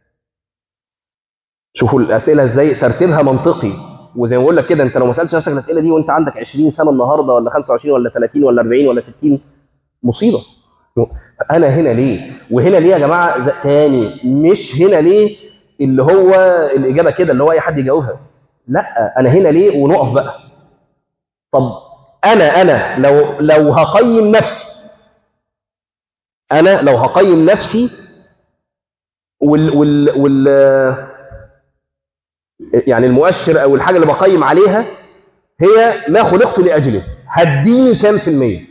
شوفوا الاسئله ازاي ترتيبها منطقي وزي ما بقول لك كده انت لو ما سالتش نفسك الاسئله دي وانت عندك 20 سنه النهارده ولا 25 ولا 30 ولا 40 ولا 60 مصيبه انا هنا ليه وهنا ليه يا جماعه ز- تاني مش هنا ليه اللي هو الاجابه كده اللي هو اي حد يجاوبها لا انا هنا ليه ونقف بقى طب انا انا لو لو هقيم نفسي انا لو هقيم نفسي وال وال وال يعني المؤشر او الحاجه اللي بقيم عليها هي ما خلقت لاجله هديني كام في الميه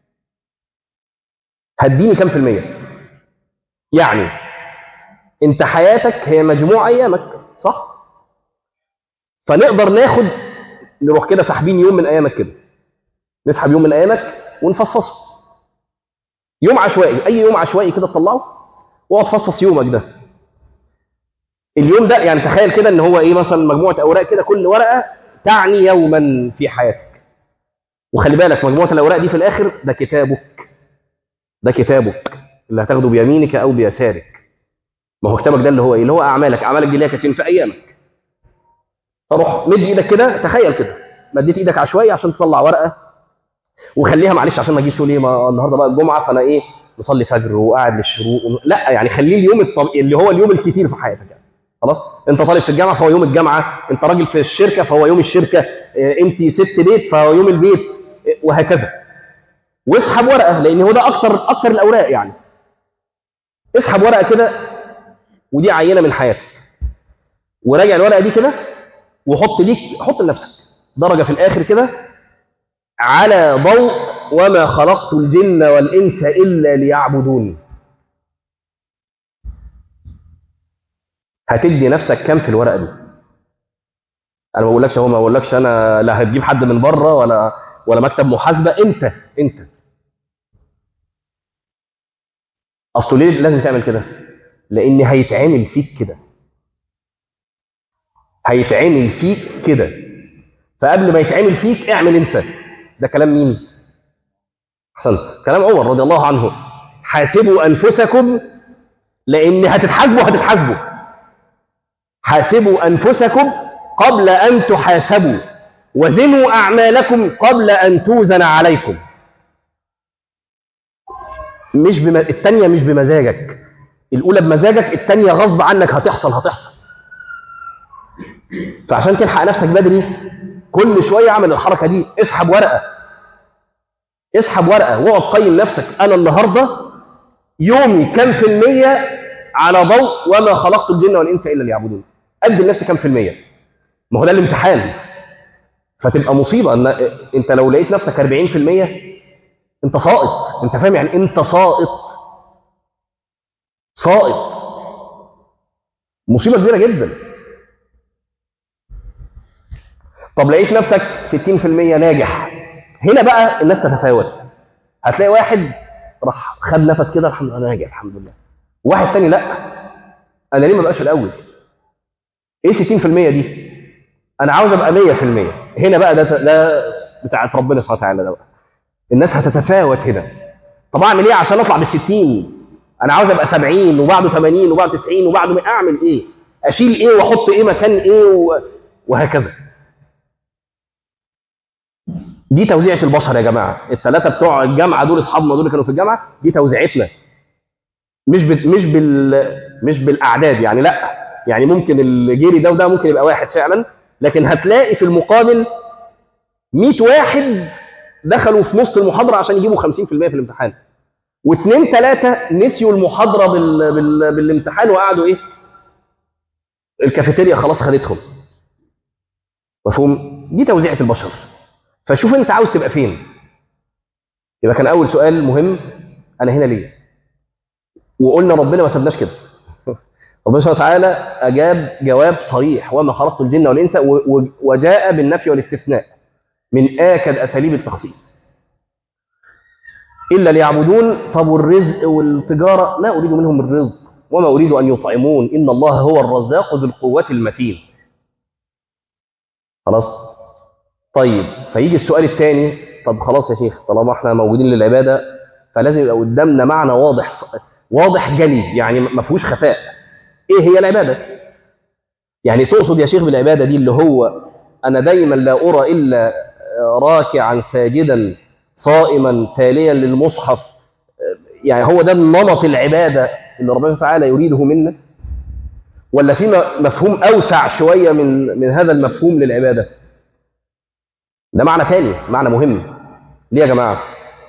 هديني كام في الميه يعني انت حياتك هي مجموع ايامك صح فنقدر ناخد نروح كده ساحبين يوم من ايامك كده نسحب يوم من ايامك ونفصصه يوم عشوائي اي يوم عشوائي كده تطلعه واقعد فصص يومك ده اليوم ده يعني تخيل كده ان هو ايه مثلا مجموعه اوراق كده كل ورقه تعني يوما في حياتك وخلي بالك مجموعه الاوراق دي في الاخر ده كتابك ده كتابك اللي هتاخده بيمينك او بيسارك ما هو كتابك ده اللي هو ايه اللي هو اعمالك اعمالك دي اللي هي كانت فين في ايامك فروح مد ايدك كده تخيل كده مديت ايدك عشوائي عشان تطلع ورقه وخليها معلش عشان ما تجيش تقول ايه ما النهارده بقى الجمعه فانا ايه مصلي فجر وقاعد للشروق و... لا يعني خليه اليوم الطب... اللي هو اليوم الكتير في حياتك يعني. خلاص انت طالب في الجامعه فهو يوم الجامعه انت راجل في الشركه فهو يوم الشركه اه، انت ست بيت فهو يوم البيت اه، وهكذا واسحب ورقه لان هو ده اكتر اكتر الاوراق يعني اسحب ورقه كده ودي عينه من حياتك وراجع الورقه دي كده وحط ليك حط لنفسك درجه في الاخر كده على ضوء وما خلقت الجن والانس الا ليعبدون هتدي نفسك كام في الورقه دي انا ما بقولكش هو ما بقولكش انا لا هتجيب حد من بره ولا ولا مكتب محاسبه انت انت اصله ليه لازم تعمل كده لان هيتعمل فيك كده هيتعمل فيك كده فقبل ما يتعمل فيك اعمل انت ده كلام مين احسنت كلام عمر رضي الله عنه حاسبوا انفسكم لان هتتحاسبوا هتتحاسبوا حاسبوا انفسكم قبل ان تحاسبوا وزنوا اعمالكم قبل ان توزن عليكم مش بم... الثانيه مش بمزاجك الاولى بمزاجك الثانيه غصب عنك هتحصل هتحصل فعشان تلحق نفسك بدري كل شويه اعمل الحركه دي اسحب ورقه اسحب ورقه واقعد قيم نفسك انا النهارده يومي كام في الميه على ضوء وما خلقت الجن والانس الا ليعبدون ادي لنفسي كام في الميه ما هو ده الامتحان فتبقى مصيبه ان انت لو لقيت نفسك 40% انت ساقط انت فاهم يعني انت ساقط ساقط مصيبه كبيره جدا طب لقيت نفسك 60% ناجح هنا بقى الناس تتفاوت هتلاقي واحد راح خد نفس كده الحمد لله ناجح الحمد لله واحد تاني لا انا ليه ما بقاش الاول ايه 60% دي انا عاوز ابقى 100% هنا بقى ده ده بتاعت ربنا سبحانه وتعالى ده بقى الناس هتتفاوت هنا طب اعمل ايه عشان اطلع بال 60 انا عاوز ابقى 70 وبعده 80 وبعده 90 وبعده 100 اعمل ايه اشيل ايه واحط ايه مكان ايه و... وهكذا دي توزيعة البشر يا جماعة الثلاثة بتوع الجامعة دول أصحابنا دول اللي كانوا في الجامعة دي توزيعتنا مش بال... مش بال مش بالأعداد يعني لا يعني ممكن الجيري ده وده ممكن يبقى واحد فعلا لكن هتلاقي في المقابل 100 واحد دخلوا في نص المحاضرة عشان يجيبوا 50% في الامتحان واثنين ثلاثة نسيوا المحاضرة بال... بال... بالامتحان وقعدوا ايه الكافيتيريا خلاص خدتهم مفهوم دي توزيعة البشر فشوف انت عاوز تبقى فين يبقى كان اول سؤال مهم انا هنا ليه وقلنا ربنا ما سابناش كده ربنا سبحانه وتعالى اجاب جواب صريح وما خلقت الجن والانس و- و- وجاء بالنفي والاستثناء من اكد اساليب التخصيص الا ليعبدون طب والرزق والتجاره لا اريد منهم الرزق وما اريد ان يطعمون ان الله هو الرزاق ذو القوه المتين خلاص طيب فيجي السؤال الثاني طب خلاص يا شيخ طالما احنا موجودين للعباده فلازم يبقى قدامنا معنى واضح واضح جلي يعني ما فيهوش خفاء ايه هي العباده يعني تقصد يا شيخ بالعباده دي اللي هو انا دايما لا ارى الا راكعا ساجدا صائما تاليا للمصحف يعني هو ده نمط العباده اللي ربنا تعالى يريده منا ولا في م- مفهوم اوسع شويه من من هذا المفهوم للعباده ده معنى تاني معنى مهم ليه يا جماعه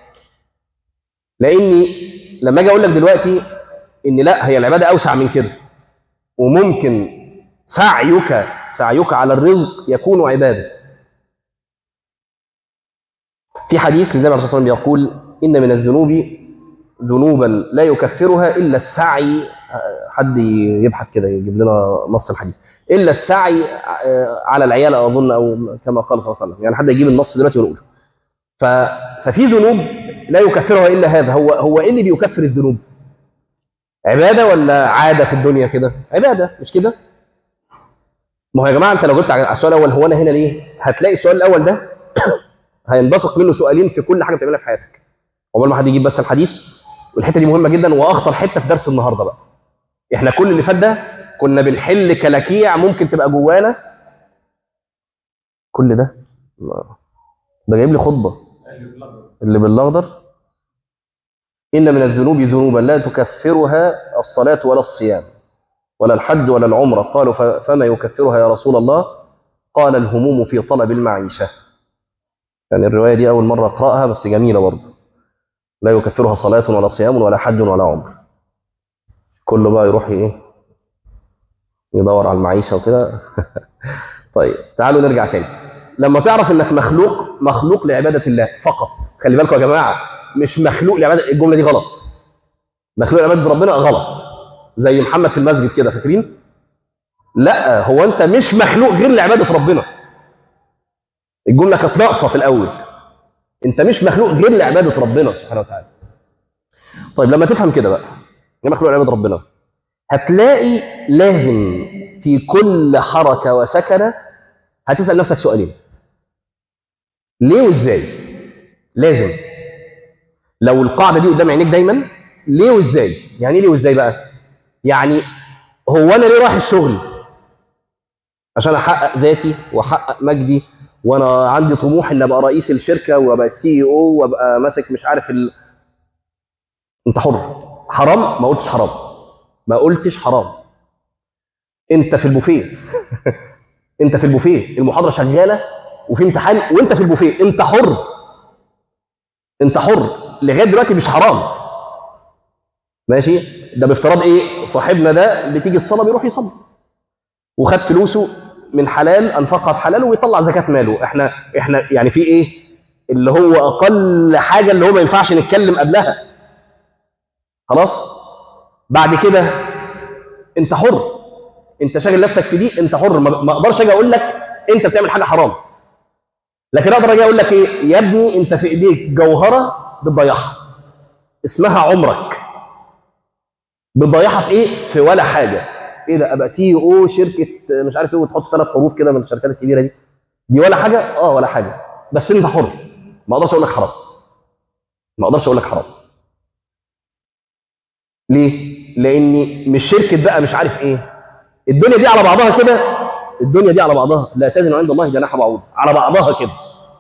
لاني لما اجي اقول لك دلوقتي ان لا هي العباده اوسع من كده وممكن سعيك سعيك على الرزق يكون عباده في حديث للنبي عليه الصلاه والسلام يقول ان من الذنوب ذنوبا لا يكفرها الا السعي حد يبحث كده يجيب لنا نص الحديث الا السعي على العيال اظن او كما قال صلى الله عليه وسلم يعني حد يجيب النص دلوقتي ونقوله ف... ففي ذنوب لا يكفرها الا هذا هو هو ايه اللي بيكفر الذنوب عباده ولا عاده في الدنيا كده عباده مش كده ما هو يا جماعه انت لو جبت على السؤال الاول هو انا هنا ليه هتلاقي السؤال الاول ده هينبثق منه سؤالين في كل حاجه بتعملها في حياتك عقبال ما حد يجيب بس الحديث والحته دي مهمه جدا واخطر حته في درس النهارده بقى احنا كل اللي فات ده كنا بنحل كلاكيع ممكن تبقى جوانا كل ده ما- ده جايب لي خطبه اللي في الأخضر. اللي بالاخضر ان من الذنوب ذنوبا لا تكفرها الصلاه ولا الصيام ولا الحج ولا العمره قالوا ف- فما يكفرها يا رسول الله قال الهموم في طلب المعيشه يعني الروايه دي اول مره اقراها بس جميله برضه لا يكفرها صلاه ولا صيام ولا حج ولا عمره كله بقى يروح ايه يدور على المعيشه وكده طيب تعالوا نرجع تاني لما تعرف انك مخلوق مخلوق لعباده الله فقط خلي بالكم يا جماعه مش مخلوق لعباده الجمله دي غلط مخلوق لعباده ربنا غلط زي محمد في المسجد كده فاكرين لا هو انت مش مخلوق غير لعباده ربنا الجمله كانت ناقصه في الاول انت مش مخلوق غير لعباده ربنا سبحانه وتعالى طيب لما تفهم كده بقى ايه مخلوق لعباده ربنا هتلاقي لازم في كل حركه وسكنه هتسال نفسك سؤالين ليه وازاي لازم لو القاعده دي قدام عينيك دايما ليه وازاي يعني ايه ليه وازاي بقى يعني هو انا ليه رايح الشغل عشان احقق ذاتي واحقق مجدي وانا عندي طموح ان ابقى رئيس الشركه وابقى سي او وابقى ماسك مش عارف ال... انت حر حرام ما قلتش حرام ما قلتش حرام انت في البوفيه انت في البوفيه المحاضره شغاله وفي امتحان وانت في البوفيه انت حر انت حر لغايه دلوقتي مش حرام ماشي ده بافتراض ايه صاحبنا ده بتيجي الصلاه بيروح يصلي وخد فلوسه من حلال انفقها في حلال ويطلع زكاه ماله احنا احنا يعني في ايه اللي هو اقل حاجه اللي هو ما ينفعش نتكلم قبلها خلاص بعد كده انت حر انت شاغل نفسك في دي انت حر ما ما اقدرش اجي اقول لك انت بتعمل حاجه حرام لكن اقدر اجي اقول لك ايه يا ابني انت في ايديك جوهره بتضيعها اسمها عمرك بتضيعها في ايه في ولا حاجه ايه ده ابقى سي او شركه مش عارف ايه وتحط ثلاث حروف كده من الشركات الكبيره دي دي ولا حاجه اه ولا حاجه بس انت حر ما اقدرش اقول لك حرام ما اقدرش اقول لك حرام ليه لاني مش شركه بقى مش عارف ايه الدنيا دي على بعضها كده الدنيا دي على بعضها لا تزن عند الله جناح بعوض على بعضها كده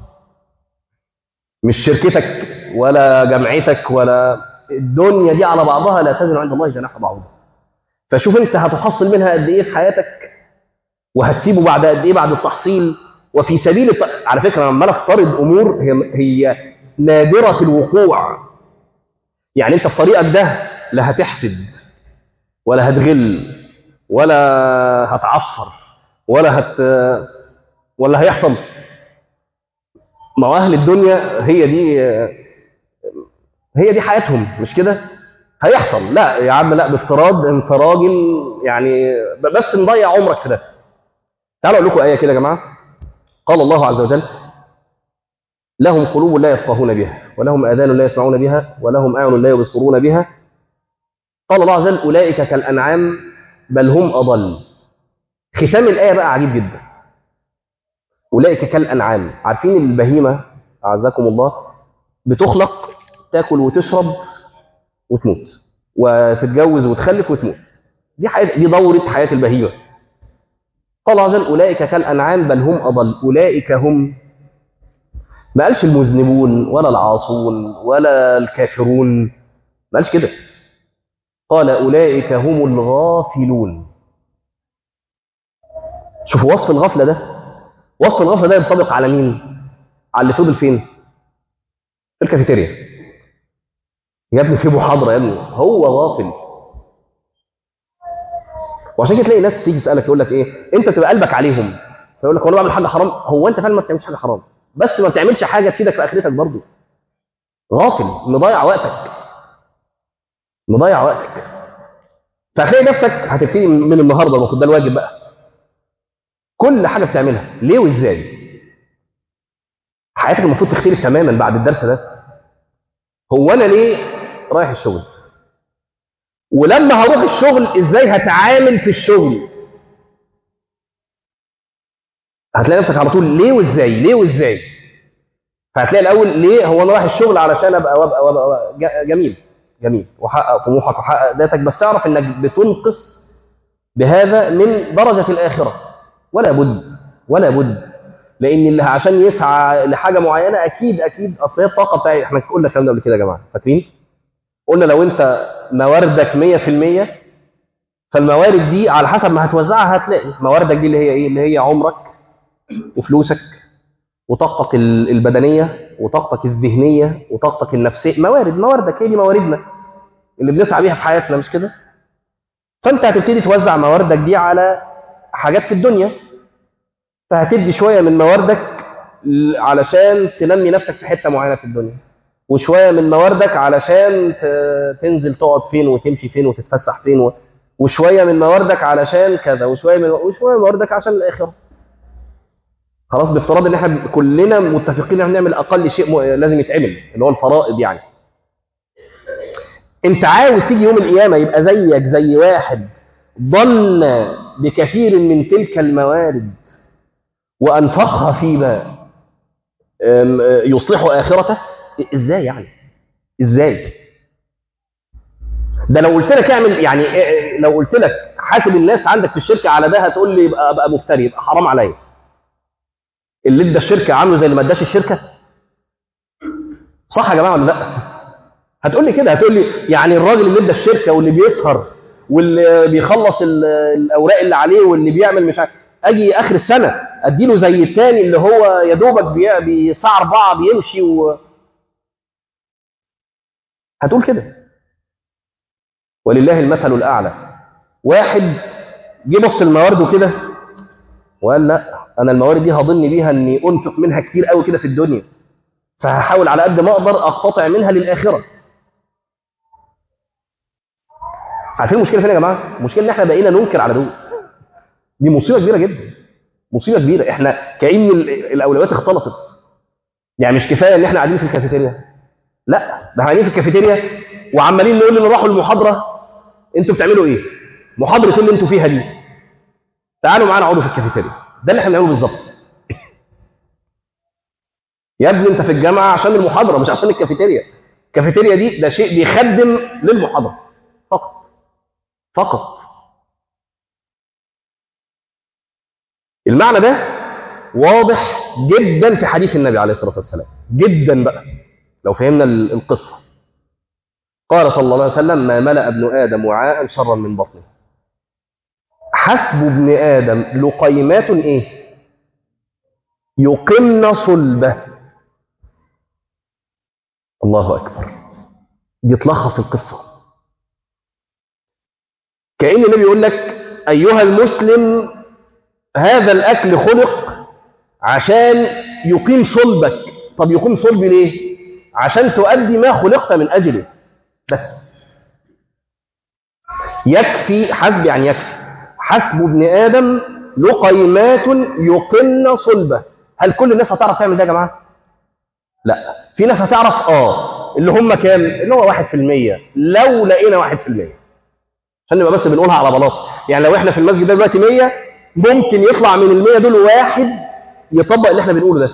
مش شركتك ولا جمعيتك ولا الدنيا دي على بعضها لا تزن عند الله جناح بعوض فشوف انت هتحصل منها قد ايه في حياتك وهتسيبه بعد قد ايه بعد التحصيل وفي سبيل الت... على فكره انا عمال افترض امور هي هي نادره الوقوع يعني انت في طريقك ده لا هتحسد ولا هتغل ولا هتعصر ولا هت ولا هيحصل ما هو اهل الدنيا هي دي هي دي حياتهم مش كده هيحصل لا يا عم لا بافتراض انت راجل يعني بس مضيع عمرك في ده تعالوا اقول لكم ايه كده يا جماعه قال الله عز وجل لهم قلوب لا يفقهون بها ولهم اذان لا يسمعون بها ولهم اعين لا يبصرون بها قال الله عز وجل اولئك كالانعام بل هم اضل ختام الايه بقى عجيب جدا اولئك كالانعام عارفين البهيمه اعزكم الله بتخلق تاكل وتشرب وتموت وتتجوز وتخلف وتموت دي حياة دي دورة حياة البهيمة قال عز وجل أولئك كالأنعام بل هم أضل أولئك هم ما قالش المذنبون ولا العاصون ولا الكافرون ما قالش كده قال أولئك هم الغافلون شوفوا وصف الغفلة ده وصف الغفلة ده ينطبق على مين؟ على اللي فضل فين؟ في الكافيتيريا يا ابني في محاضرة يا ابني هو غافل وعشان كده تلاقي ناس تيجي تسألك يقول لك ايه انت تبقى قلبك عليهم فيقول لك هو انا بعمل حاجة حرام هو انت فعلا ما بتعملش حاجة حرام بس ما بتعملش حاجة تفيدك في اخرتك برضه غافل مضيع وقتك مضيع وقتك فهتلاقي نفسك هتبتدي من النهارده المفروض ده الواجب بقى كل حاجة بتعملها ليه وازاي حياتك المفروض تختلف تماما بعد الدرس ده هو انا ليه رايح الشغل ولما هروح الشغل ازاي هتعامل في الشغل هتلاقي نفسك على طول ليه وازاي ليه وازاي فهتلاقي الاول ليه هو انا رايح الشغل علشان ابقى وابقى وابقى, وأبقى جميل جميل وحقق طموحك وحقق ذاتك بس اعرف انك بتنقص بهذا من درجه الاخره ولا بد ولا بد لان اللي عشان يسعى لحاجه معينه اكيد اكيد اصل هي الطاقه بتاعي احنا قلنا الكلام ده قبل كده يا جماعه فاكرين؟ قلنا لو انت مواردك 100% فالموارد دي على حسب ما هتوزعها هتلاقي مواردك دي اللي هي ايه؟ اللي هي عمرك وفلوسك وطاقتك ال- البدنيه وطاقتك الذهنيه وطاقتك النفسيه موارد مواردك هي دي مواردنا اللي بنسعى بيها في حياتنا مش كده؟ فانت هتبتدي توزع مواردك دي على حاجات في الدنيا فهتدي شويه من مواردك ل- علشان تنمي نفسك في حته معينه في الدنيا وشويه من مواردك علشان ت- تنزل تقعد فين وتمشي فين وتتفسح فين و... وشويه من مواردك علشان كذا وشويه من وشويه من مواردك عشان الاخره خلاص بافتراض ان احنا كلنا متفقين ان احنا نعمل اقل شيء م... لازم يتعمل اللي هو الفرائض يعني انت عاوز تيجي يوم القيامه يبقى زيك زي واحد ظن بكثير من تلك الموارد وانفقها فيما أم، يصلح اخرته ازاي يعني ازاي ده لو قلت لك اعمل يعني إيه- لو قلت لك حاسب الناس عندك في الشركه على ده هتقول لي يبقى ابقى مفتري يبقى حرام عليا اللي ادى الشركه عامله زي اللي ما اداش الشركه صح يا جماعه ولا لا هتقول لي كده هتقول لي يعني الراجل اللي ادى الشركه واللي بيسهر واللي بيخلص ال- الاوراق اللي عليه واللي بيعمل مش عارف اجي اخر السنه اديله زي التاني اللي هو يا دوبك بي- بيساع اربعه بيمشي و... هتقول كده ولله المثل الاعلى واحد جه بص الموارد كده وقال لا انا الموارد دي هظن بيها اني انفق منها كتير قوي كده في الدنيا فهحاول على قد ما اقدر اقتطع منها للاخره عارفين المشكله فين يا جماعه المشكله ان احنا بقينا ننكر على دول دي مصيبه كبيره جدا مصيبه كبيره احنا كأن ال- الاولويات اختلطت يعني مش كفايه ان احنا قاعدين في الكافيتيريا لا ده احنا قاعدين في الكافيتيريا وعمالين نقول اللي راحوا المحاضره انتوا بتعملوا ايه محاضره إيه اللي انتوا فيها دي تعالوا معانا اقعدوا في الكافيتيريا ده اللي احنا بنعمله بالظبط يا ابني انت في الجامعه عشان المحاضره مش عشان الكافيتيريا الكافيتيريا دي ده شيء بيخدم للمحاضره فقط فقط المعنى ده واضح جدا في حديث النبي عليه الصلاه والسلام جدا بقى لو فهمنا ال- القصه قال صلى الله عليه وسلم ما ملأ ابن ادم وعاء شرا من بطنه حسب ابن ادم لقيمات ايه يقمن صلبه الله اكبر دي تلخص القصه كأن النبي يقول لك أيها المسلم هذا الأكل خلق عشان يقيم صلبك طب يقيم صلبي ليه؟ عشان تؤدي ما خلقت من أجله بس يكفي حسب يعني يكفي حسب ابن آدم لقيمات يقمن صلبه هل كل الناس هتعرف تعمل ده يا جماعة؟ لا في ناس هتعرف اه اللي هم كام؟ اللي هو 1% لو لقينا 1% عشان نبقى بس بنقولها على بلاط يعني لو احنا في المسجد ده دلوقتي 100 ممكن يطلع من ال 100 دول واحد يطبق اللي احنا بنقوله ده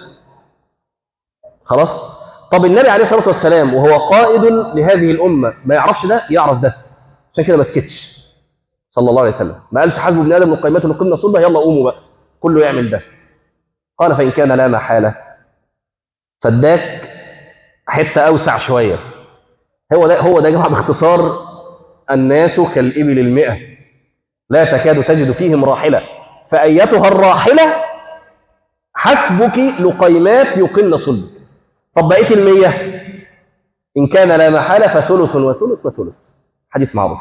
خلاص طب النبي عليه الصلاه والسلام وهو قائد لهذه الامه ما يعرفش ده يعرف ده عشان كده ما سكتش صلى الله عليه وسلم ما قالش حسب ابن ادم لقيمته لقمنا صلبه يلا قوموا بقى كله يعمل ده قال فان كان لا محاله فاداك حته اوسع شويه هو ده هو ده يا جماعه باختصار الناس كالإبل المئة لا تكاد تجد فيهم راحلة فأيتها الراحلة حسبك لقيمات يقن صلب طب بقيت المية إن كان لا محالة فثلث وثلث وثلث حديث معروف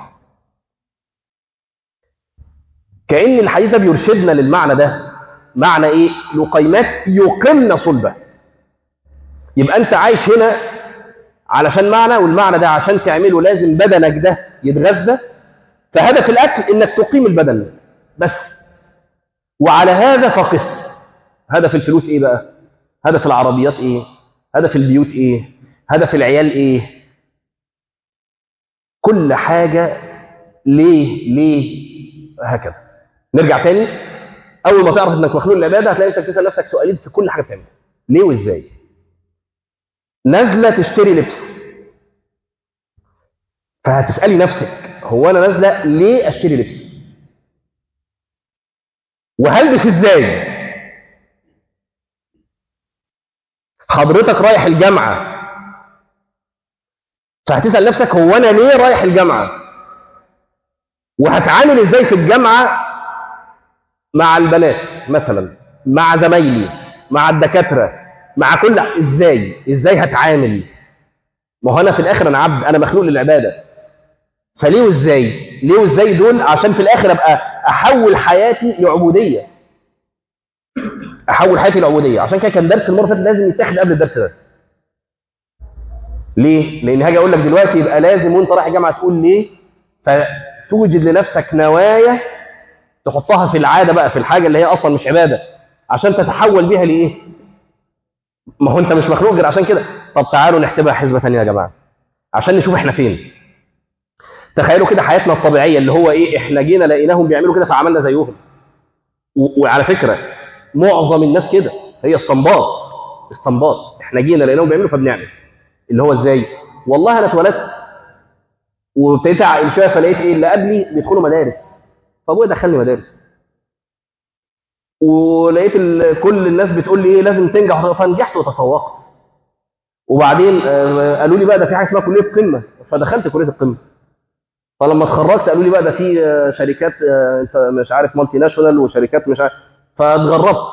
كأن الحديث ده بيرشدنا للمعنى ده معنى إيه؟ لقيمات يقن صلبة يبقى أنت عايش هنا علشان معنى والمعنى ده عشان تعمله لازم بدنك ده يتغذى فهدف الأكل إنك تقيم البدن بس وعلى هذا فقس هدف الفلوس إيه بقى هدف العربيات إيه هدف البيوت إيه هدف العيال إيه كل حاجة ليه ليه هكذا نرجع تاني أول ما تعرف إنك مخلوق العبادة هتلاقي نفسك تسأل نفسك سؤالين في كل حاجة بتعملها ليه وإزاي نازلة تشتري لبس فهتسألي نفسك هو أنا نازلة ليه أشتري لبس وهلبس إزاي فحضرتك رايح الجامعه فهتسال نفسك هو انا ليه رايح الجامعه وهتعامل ازاي في الجامعه مع البنات مثلا مع زمايلي مع الدكاتره مع كل ازاي ازاي هتعامل ما هو انا في الاخر انا عبد انا مخلوق للعباده فليه وازاي ليه وازاي دول عشان في الاخر ابقى احول حياتي لعبوديه احول حياتي لعبوديه عشان كده كان درس المره اللي فاتت لازم يتاخد قبل الدرس ده ليه لان هاجي اقول لك دلوقتي يبقى لازم وانت رايح الجامعه تقول ليه فتوجد لنفسك نوايا تحطها في العاده بقى في الحاجه اللي هي اصلا مش عباده عشان تتحول بيها لايه ما هو انت مش مخلوق غير عشان كده طب تعالوا نحسبها حسبه ثانيه يا جماعه عشان نشوف احنا فين تخيلوا كده حياتنا الطبيعيه اللي هو ايه احنا جينا لقيناهم بيعملوا كده فعملنا زيهم و- وعلى فكره معظم الناس كده هي استنباط استنباط احنا جينا لقيناهم بيعملوا فبنعمل اللي هو ازاي والله انا اتولدت وابتديت اعقل شويه فلقيت ايه اللي قبلي بيدخلوا مدارس فابويا دخلني مدارس ولقيت ال- كل الناس بتقول لي ايه لازم تنجح فنجحت وتفوقت وبعدين آه، قالوا لي بقى ده في حاجه اسمها كليه قمه فدخلت كليه القمه فلما اتخرجت قالوا لي بقى ده في آه، شركات آه، انت مش عارف مالتي ناشونال وشركات مش عارف فاتغربت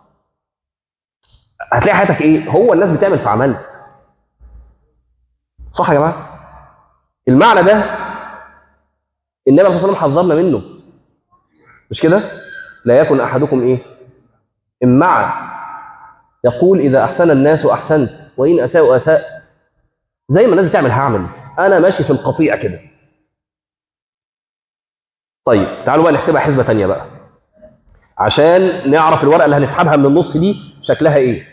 هتلاقي حياتك ايه هو الناس بتعمل فعملت صح يا جماعه المعنى ده النبي صلى الله عليه وسلم حذرنا منه مش كده لا يكن احدكم ايه امعا يقول اذا احسن الناس احسنت وان اساءوا اساء زي ما الناس بتعمل هعمل انا ماشي في القطيع كده طيب تعالوا بقى نحسبها حسبه ثانيه بقى عشان نعرف الورقه اللي هنسحبها من النص دي شكلها ايه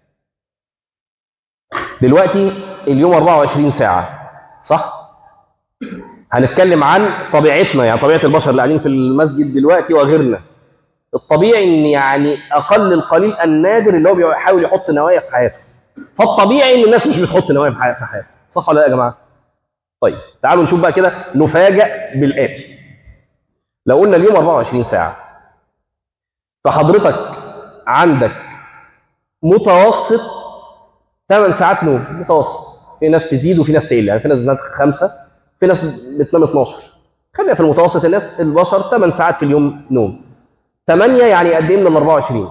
دلوقتي اليوم 24 ساعه صح هنتكلم عن طبيعتنا يعني طبيعه البشر اللي قاعدين في المسجد دلوقتي وغيرنا الطبيعي ان يعني اقل القليل النادر اللي هو بيحاول يحط نوايا في حياته فالطبيعي ان الناس مش بتحط نوايا في حي- في حياتها صح ولا لا يا جماعه طيب تعالوا نشوف بقى كده نفاجئ بالاتي لو قلنا اليوم 24 ساعه فحضرتك عندك متوسط 8 ساعات نوم متوسط في ناس تزيد وفي ناس تقل يعني في ناس بتنام خمسه في ناس بتنام 12 خلينا في المتوسط الناس البشر 8 ساعات في اليوم نوم 8 يعني قد ايه من ال 24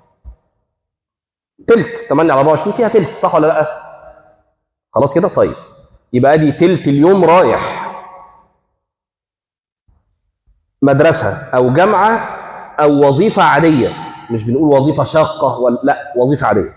تلت 8 على 24 فيها تلت صح ولا لا خلاص كده طيب يبقى ادي تلت اليوم رايح مدرسه او جامعه او وظيفه عاديه مش بنقول وظيفه شاقه ولا لا وظيفه عاديه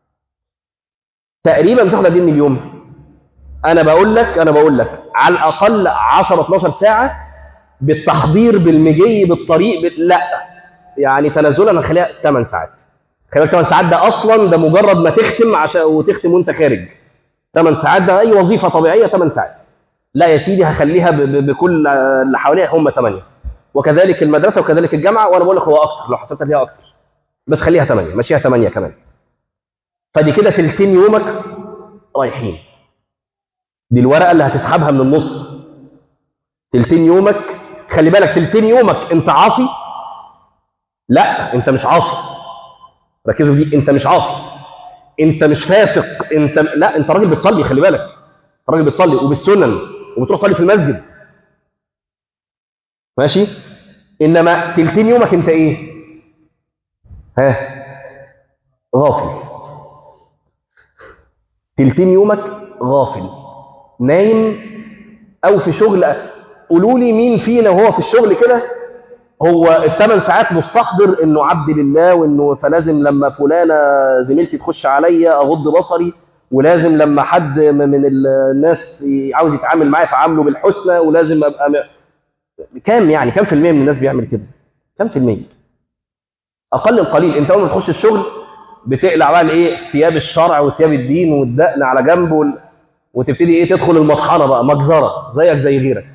تقريبا بتاخد قد ايه من اليوم انا بقول لك انا بقول لك على الاقل 10 12 ساعه بالتحضير بالمجي بالطريق بال... لا يعني تنازلا نخليها 8 ساعات خلي بالك 8 ساعات ده اصلا ده مجرد ما تختم عشان وتختم وانت خارج 8 ساعات ده اي وظيفه طبيعيه 8 ساعات لا يا سيدي هخليها ب... ب... بكل اللي حواليها هم 8 وكذلك المدرسه وكذلك الجامعه وانا بقول لك هو اكتر لو حسبت ليها اكتر بس خليها 8 ماشيها 8 كمان فدي كده تلتين يومك رايحين دي الورقه اللي هتسحبها من النص تلتين يومك خلي بالك تلتين يومك انت عاصي لا انت مش عاصي ركزوا في دي انت مش عاصي انت مش فاسق انت لا انت راجل بتصلي خلي بالك راجل بتصلي وبالسنن وبتروح تصلي في المسجد ماشي انما تلتين يومك انت ايه ها غافل تلتين يومك غافل نايم او في شغل قولوا لي مين فينا وهو في الشغل كده هو الثمان ساعات مستحضر انه عبد لله وانه فلازم لما فلانه زميلتي تخش عليا اغض بصري ولازم لما حد من الناس عاوز يتعامل معايا فعامله بالحسنى ولازم ابقى م... كام يعني كام في المية من الناس بيعمل كده؟ كام في المية؟ اقل القليل انت اول ما تخش الشغل بتقلع بقى الايه ثياب الشرع وثياب الدين والدقن على جنب وال... وتبتدي ايه تدخل المطحنه بقى مجزره زيك زي غيرك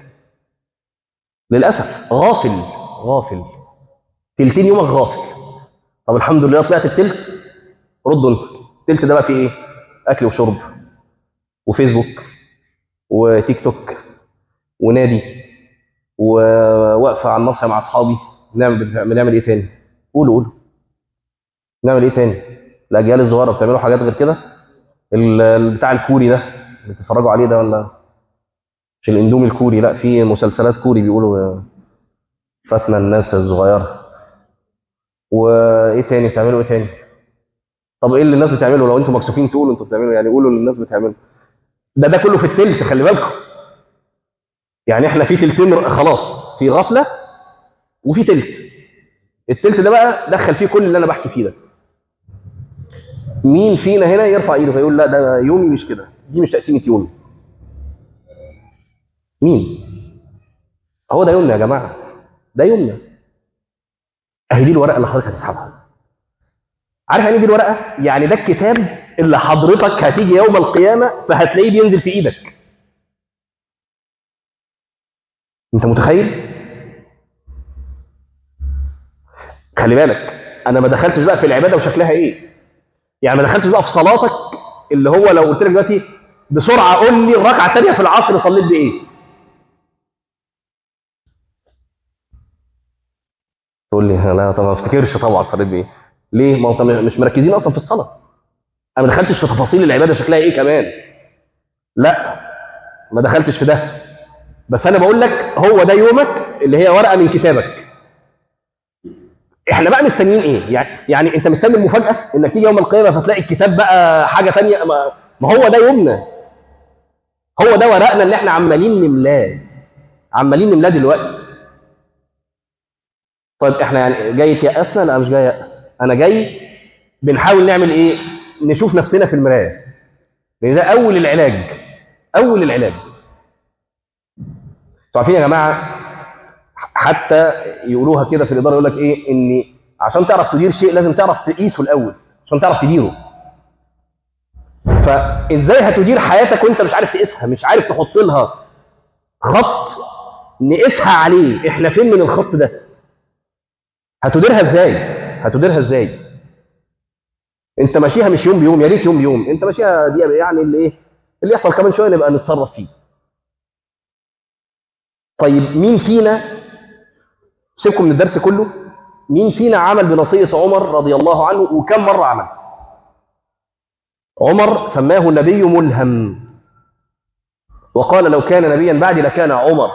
للاسف غافل غافل تلتين يومك غافل طب الحمد لله طلعت التلت ردوا انت التلت ده بقى فيه ايه اكل وشرب وفيسبوك وتيك توك ونادي ووقفه على النصر مع اصحابي نعمل بنعمل ايه تاني قولوا قولوا نعمل ايه تاني الاجيال الصغيره بتعملوا حاجات غير كده ال- ال- بتاع الكوري ده اللي بتتفرجوا عليه ده ولا مش الاندومي الكوري لا في مسلسلات كوري بيقولوا فتنة الناس الصغيرة وايه تاني بتعملوا ايه تاني طب ايه اللي الناس بتعمله لو انتم مكسوفين تقولوا انتوا بتعملوا يعني قولوا اللي الناس بتعمله ده ده كله في التلت خلي بالكم يعني احنا في تلتين ر- خلاص في غفلة وفي تلت التلت ده بقى دخل فيه كل اللي انا بحكي فيه ده مين فينا هنا يرفع ايده فيقول لا ده يومي مش كده دي مش تقسيمه يومي مين هو ده يومنا يا جماعه ده يومنا اهي دي الورقه اللي حضرتك هتسحبها عارف يعني إيه دي الورقه يعني ده الكتاب اللي حضرتك هتيجي يوم القيامه فهتلاقيه بينزل في ايدك انت متخيل خلي بالك انا ما دخلتش بقى في العباده وشكلها ايه يعني ما دخلتش بقى في صلاتك اللي هو لو قلت لك دلوقتي بسرعه قول لي الركعه الثانيه في العصر صليت بايه تقول لي لا طبعا ما افتكرش طبعا صليت بايه ليه ما هو مش مركزين اصلا في الصلاه انا ما دخلتش في تفاصيل العباده شكلها ايه كمان لا ما دخلتش في ده بس انا بقول لك هو ده يومك اللي هي ورقه من كتابك احنا بقى مستنيين ايه يعني يعني انت مستني المفاجاه انك تيجي يوم القيامه فتلاقي الكتاب بقى حاجه ثانيه ما, ما هو ده يومنا هو ده ورقنا اللي احنا عمالين نملاه عمالين نملاه دلوقتي طيب احنا يعني جاي تيأسنا لا مش جاي يأس انا جاي بنحاول نعمل ايه نشوف نفسنا في المرايه لان ده اول العلاج اول العلاج انتوا عارفين يا جماعه حتى يقولوها كده في الاداره يقول لك ايه ان عشان تعرف تدير شيء لازم تعرف تقيسه الاول عشان تعرف تديره فازاي هتدير حياتك وانت مش عارف تقيسها مش عارف تحط لها خط نقيسها عليه احنا فين من الخط ده هتديرها ازاي هتديرها ازاي انت ماشيها مش يوم بيوم يا ريت يوم بيوم انت ماشيها دي يعني اللي ايه اللي يحصل كمان شويه نبقى نتصرف فيه طيب مين فينا سيبكم من الدرس كله مين فينا عمل بنصية عمر رضي الله عنه وكم مرة عمل عمر سماه النبي ملهم وقال لو كان نبيا بعدي لكان عمر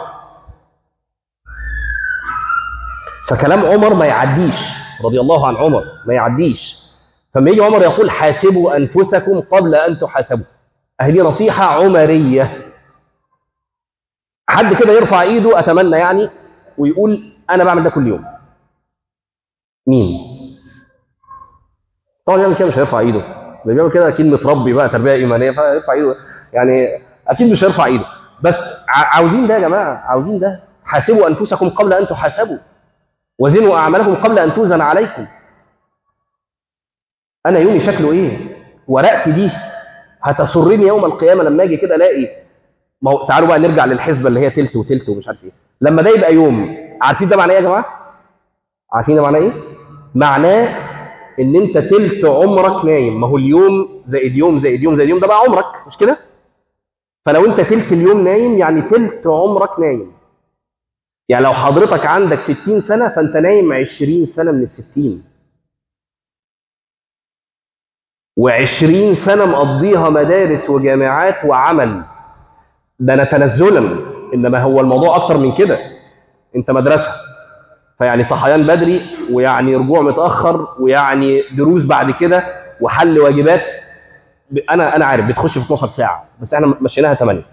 فكلام عمر ما يعديش رضي الله عن عمر ما يعديش فما يجي عمر يقول حاسبوا أنفسكم قبل أن تحاسبوا أهي نصيحة عمرية حد كده يرفع ايده اتمنى يعني ويقول انا بعمل ده كل يوم مين طبعا يعمل كده مش هيرفع ايده اللي بيعمل كده اكيد متربي بقى تربيه ايمانيه فيرفع ايده يعني اكيد مش هيرفع ايده بس ع- عاوزين ده يا جماعه عاوزين ده حاسبوا انفسكم قبل ان تحاسبوا وزنوا اعمالكم قبل ان توزن عليكم انا يومي شكله ايه ورقتي دي هتسرني يوم القيامه لما اجي كده الاقي ما هو تعالوا بقى نرجع للحسبه اللي هي تلت وتلت ومش عارف ايه لما ده يبقى يوم عارفين ده معناه ايه يا جماعه عارفين ده معناه ايه معناه ان انت تلت عمرك نايم ما هو اليوم زائد يوم زائد يوم زائد يوم ده بقى عمرك مش كده فلو انت تلت اليوم نايم يعني تلت عمرك نايم يعني لو حضرتك عندك 60 سنه فانت نايم 20 سنه من ال 60 و20 سنه مقضيها مدارس وجامعات وعمل ده انا تنزلا انما هو الموضوع اكتر من كده انت مدرسه فيعني صحيان بدري ويعني رجوع متاخر ويعني دروس بعد كده وحل واجبات ب- انا انا عارف بتخش في 12 ساعه بس احنا مشيناها 8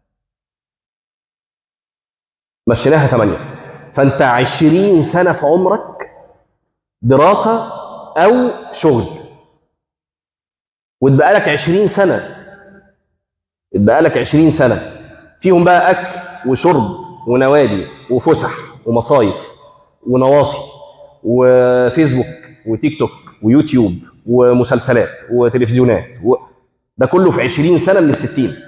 مشيناها 8 فانت 20 سنه في عمرك دراسه او شغل وتبقى لك 20 سنه اتبقى لك 20 سنه فيهم بقى اكل وشرب ونوادي وفسح ومصايف ونواصي وفيسبوك وتيك توك ويوتيوب ومسلسلات وتلفزيونات و... ده كله في 20 سنه من الستين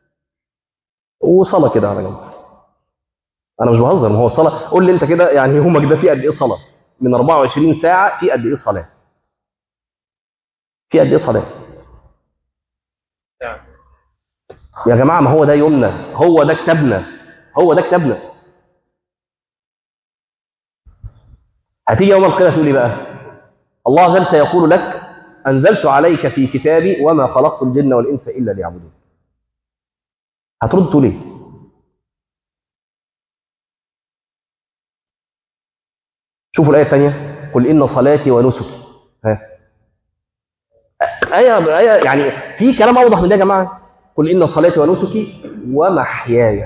وصلاه كده على جنب انا مش بهزر ما هو الصلاه قول لي انت كده يعني يومك ده فيه قد ايه صلاه من 24 ساعه فيه قد ايه صلاه فيه قد ايه صلاه يا جماعه ما هو ده يومنا هو ده كتابنا هو ده كتابنا هتيجي يوم القيامه تقول لي بقى الله عز وجل سيقول لك أنزلت عليك في كتابي وما خلقت الجن والإنس إلا ليعبدون هترد تقول إيه؟ شوفوا الآية الثانية قل إن صلاتي ونسكي ها آية آية يعني في كلام أوضح من ده يا جماعة قل إن صلاتي ونسكي ومحياي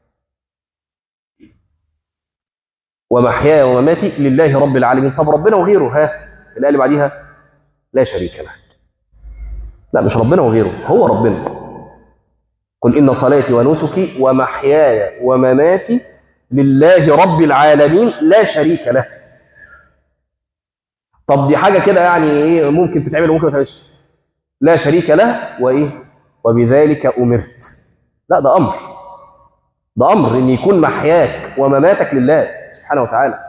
ومحياي ومماتي لله رب العالمين طب ربنا وغيره ها الآية اللي بعديها لا شريك له لا مش ربنا وغيره هو ربنا قل إن صلاتي ونسكي ومحياي ومماتي لله رب العالمين لا شريك له طب دي حاجة كده يعني إيه ممكن تتعمل وممكن ما تتعملش لا شريك له وإيه وبذلك أمرت لا ده أمر ده أمر إن يكون محياك ومماتك لله سبحانه وتعالى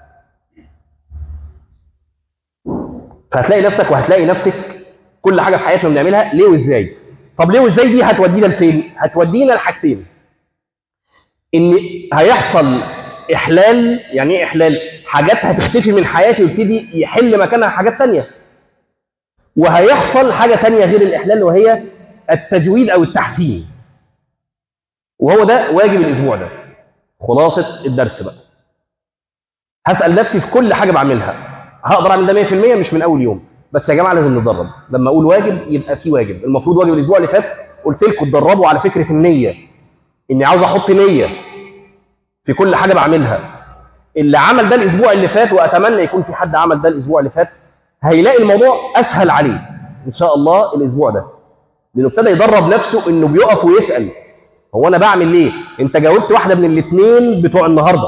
فهتلاقي نفسك وهتلاقي نفسك كل حاجة في حياتنا بنعملها ليه وإزاي طب ليه وإزاي دي هتودينا لفين هتودينا لحاجتين إن هيحصل إحلال يعني إيه إحلال حاجات هتختفي من حياتي ويبتدي يحل مكانها حاجات تانية وهيحصل حاجة تانية غير الإحلال وهي التجويد أو التحسين وهو ده واجب الأسبوع ده خلاصة الدرس بقى هسأل نفسي في كل حاجة بعملها هقدر أعمل ده 100% مش من أول يوم بس يا جماعة لازم نتدرب لما أقول واجب يبقى في واجب المفروض واجب الأسبوع اللي فات قلت لكم اتدربوا على فكرة النية إني عاوز أحط نية في كل حاجة بعملها اللي عمل ده الأسبوع اللي فات وأتمنى يكون في حد عمل ده الأسبوع اللي فات هيلاقي الموضوع أسهل عليه إن شاء الله الأسبوع ده لأنه ابتدى يدرب نفسه إنه بيقف ويسأل هو أنا بعمل ليه؟ أنت جاوبت واحدة من الاثنين بتوع النهاردة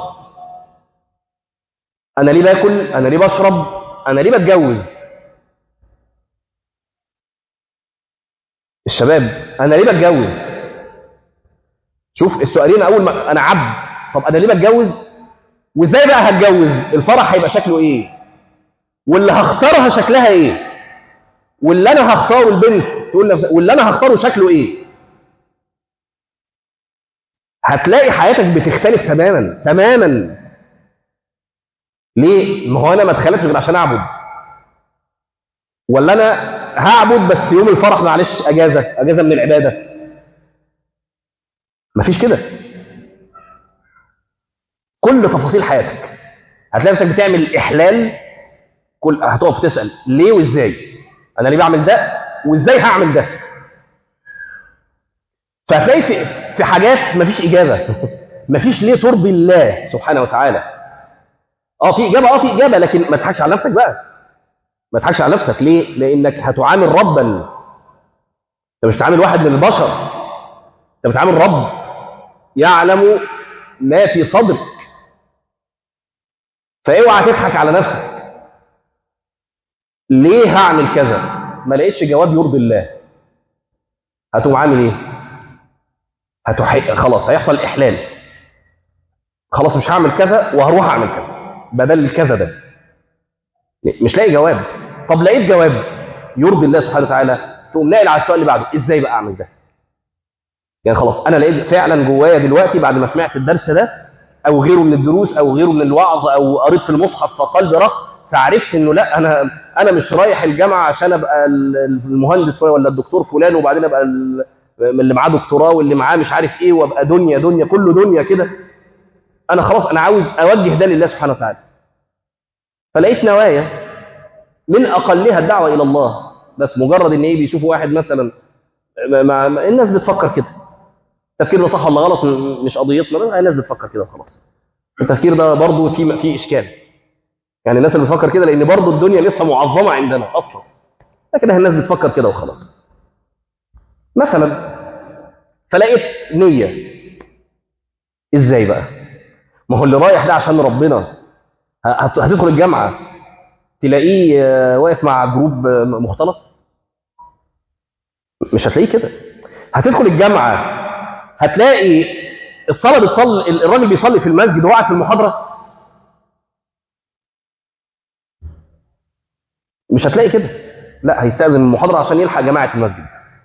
أنا ليه باكل؟ أنا ليه بشرب؟ أنا ليه بتجوز؟ الشباب أنا ليه بتجوز؟ شوف السؤالين أول ما أنا عبد طب أنا ليه بتجوز؟ وإزاي بقى هتجوز؟ الفرح هيبقى شكله إيه؟ واللي هختارها شكلها إيه؟ واللي أنا هختاره البنت تقول نفسها واللي أنا هختاره شكله إيه؟ هتلاقي حياتك بتختلف تماما تماما ليه؟ ما هو انا ما اتخلقتش غير عشان اعبد ولا انا هعبد بس يوم الفرح معلش اجازه اجازه من العباده مفيش كده كل تفاصيل حياتك هتلاقي نفسك بتعمل احلال كل هتقف تسال ليه وازاي انا ليه بعمل ده وازاي هعمل ده فهتلاقي في في حاجات مفيش اجابه مفيش ليه ترضي الله سبحانه وتعالى اه في اجابه اه في اجابه لكن ما تضحكش على نفسك بقى ما تضحكش على نفسك ليه لانك هتعامل ربا انت مش بتعامل واحد من البشر انت بتعامل رب يعلم ما في صدرك فاوعى تضحك على نفسك ليه هعمل كذا ما لقيتش جواب يرضي الله هتقوم عامل ايه هتحق خلاص هيحصل احلال خلاص مش هعمل كذا وهروح اعمل كذا بدل الكذا ده مش لاقي جواب طب لقيت جواب يرضي الله سبحانه وتعالى تقوم ناقل على السؤال اللي بعده ازاي بقى اعمل ده يعني خلاص انا لقيت فعلا جوايا دلوقتي بعد ما سمعت الدرس ده او غيره من الدروس او غيره من الوعظ او قريت في المصحف فقلبي رق فعرفت انه لا انا انا مش رايح الجامعه عشان ابقى المهندس ولا الدكتور فلان وبعدين ابقى اللي معاه دكتوراه واللي معاه مش عارف ايه وابقى دنيا دنيا كله دنيا كده انا خلاص انا عاوز اوجه ده لله سبحانه وتعالى فلقيت نوايا من اقلها الدعوه الى الله بس مجرد ان ايه بيشوفوا واحد مثلا مع الناس بتفكر كده التفكير ده صح ولا غلط مش قضيتنا الناس بتفكر كده وخلاص التفكير ده برضه في في اشكال يعني الناس اللي بتفكر كده لان برضه الدنيا لسه معظمه عندنا اصلا لكن الناس بتفكر كده وخلاص مثلا فلقيت نيه ازاي بقى ما هو اللي رايح ده عشان ربنا هتدخل الجامعه تلاقيه واقف مع جروب مختلط مش هتلاقيه كده هتدخل الجامعه هتلاقي الصلاه بتصلي الراجل بيصلي في المسجد وهو قاعد في المحاضره مش هتلاقي كده لا هيستأذن المحاضره عشان يلحق جماعه المسجد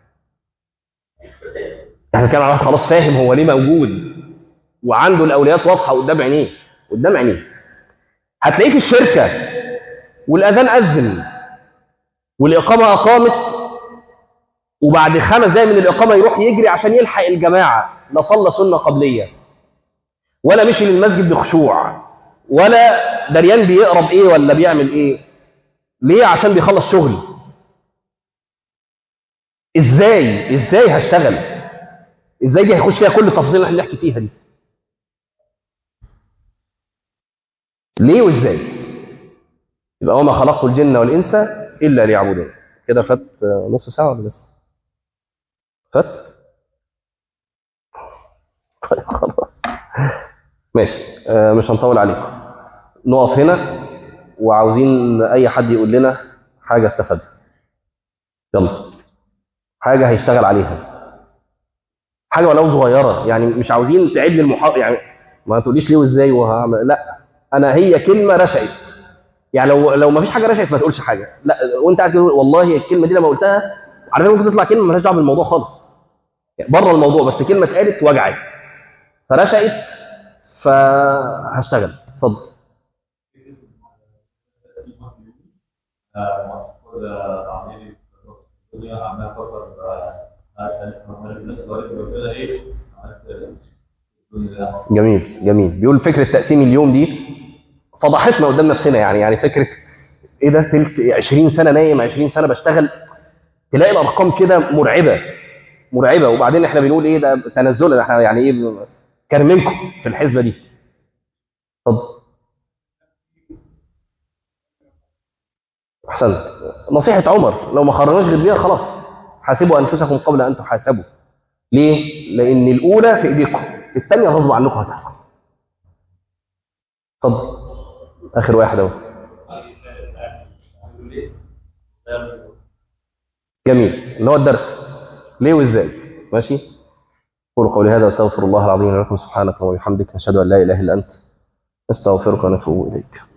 يعني كان واحد خلاص فاهم هو ليه موجود وعنده الاولويات واضحه قدام عينيه قدام عينيه هتلاقيه في الشركه والاذان اذن والإقامة أقامت وبعد خمس دقايق من الإقامة يروح يجري عشان يلحق الجماعة لا صلى سنة قبلية ولا مشي للمسجد بخشوع ولا دريان بيقرا بايه ولا بيعمل ايه ليه عشان بيخلص شغل ازاي ازاي هشتغل ازاي دي هيخش فيها كل التفاصيل اللي احنا بنحكي فيها دي ليه وازاي يبقى وما خلقت الجن والانس الا ليعبدون كده فات نص ساعه ولا لسه فات طيب خلاص ماشي آه مش هنطول عليكم نقف هنا وعاوزين اي حد يقول لنا حاجه استفادها يلا حاجه هيشتغل عليها حاجه ولو صغيره يعني مش عاوزين تعيد لي المحاضره يعني ما تقوليش ليه وازاي وهعمل لا انا هي كلمه رشقت يعني لو لو ما فيش حاجه رشقت ما تقولش حاجه لا وانت قاعد تقول والله الكلمه دي لما قلتها على فكره ممكن تطلع كلمه مالهاش دعوه بالموضوع خالص يعني بره الموضوع بس كلمه اتقالت وجعت فرشقت فهشتغل اتفضل جميل جميل بيقول فكره تقسيم اليوم دي فضحتنا قدام نفسنا يعني يعني فكره ايه ده تلت 20 سنه نايم 20 سنه بشتغل تلاقي الارقام كده مرعبه مرعبه وبعدين احنا بنقول ايه ده تنزلا احنا يعني ايه كرمنكم في الحسبه دي اتفضل احسنت نصيحه عمر لو ما خرجناش غير بيها خلاص حاسبوا انفسكم قبل ان تحاسبوا ليه لان الاولى في ايديكم الثانيه غصب عنكم هتحصل اتفضل اخر واحد اهو جميل اللي هو الدرس ليه وازاي ماشي قولوا قولي هذا استغفر الله العظيم لكم سبحانك وبحمدك نشهد ان لا اله الا انت نستغفرك ونتوب اليك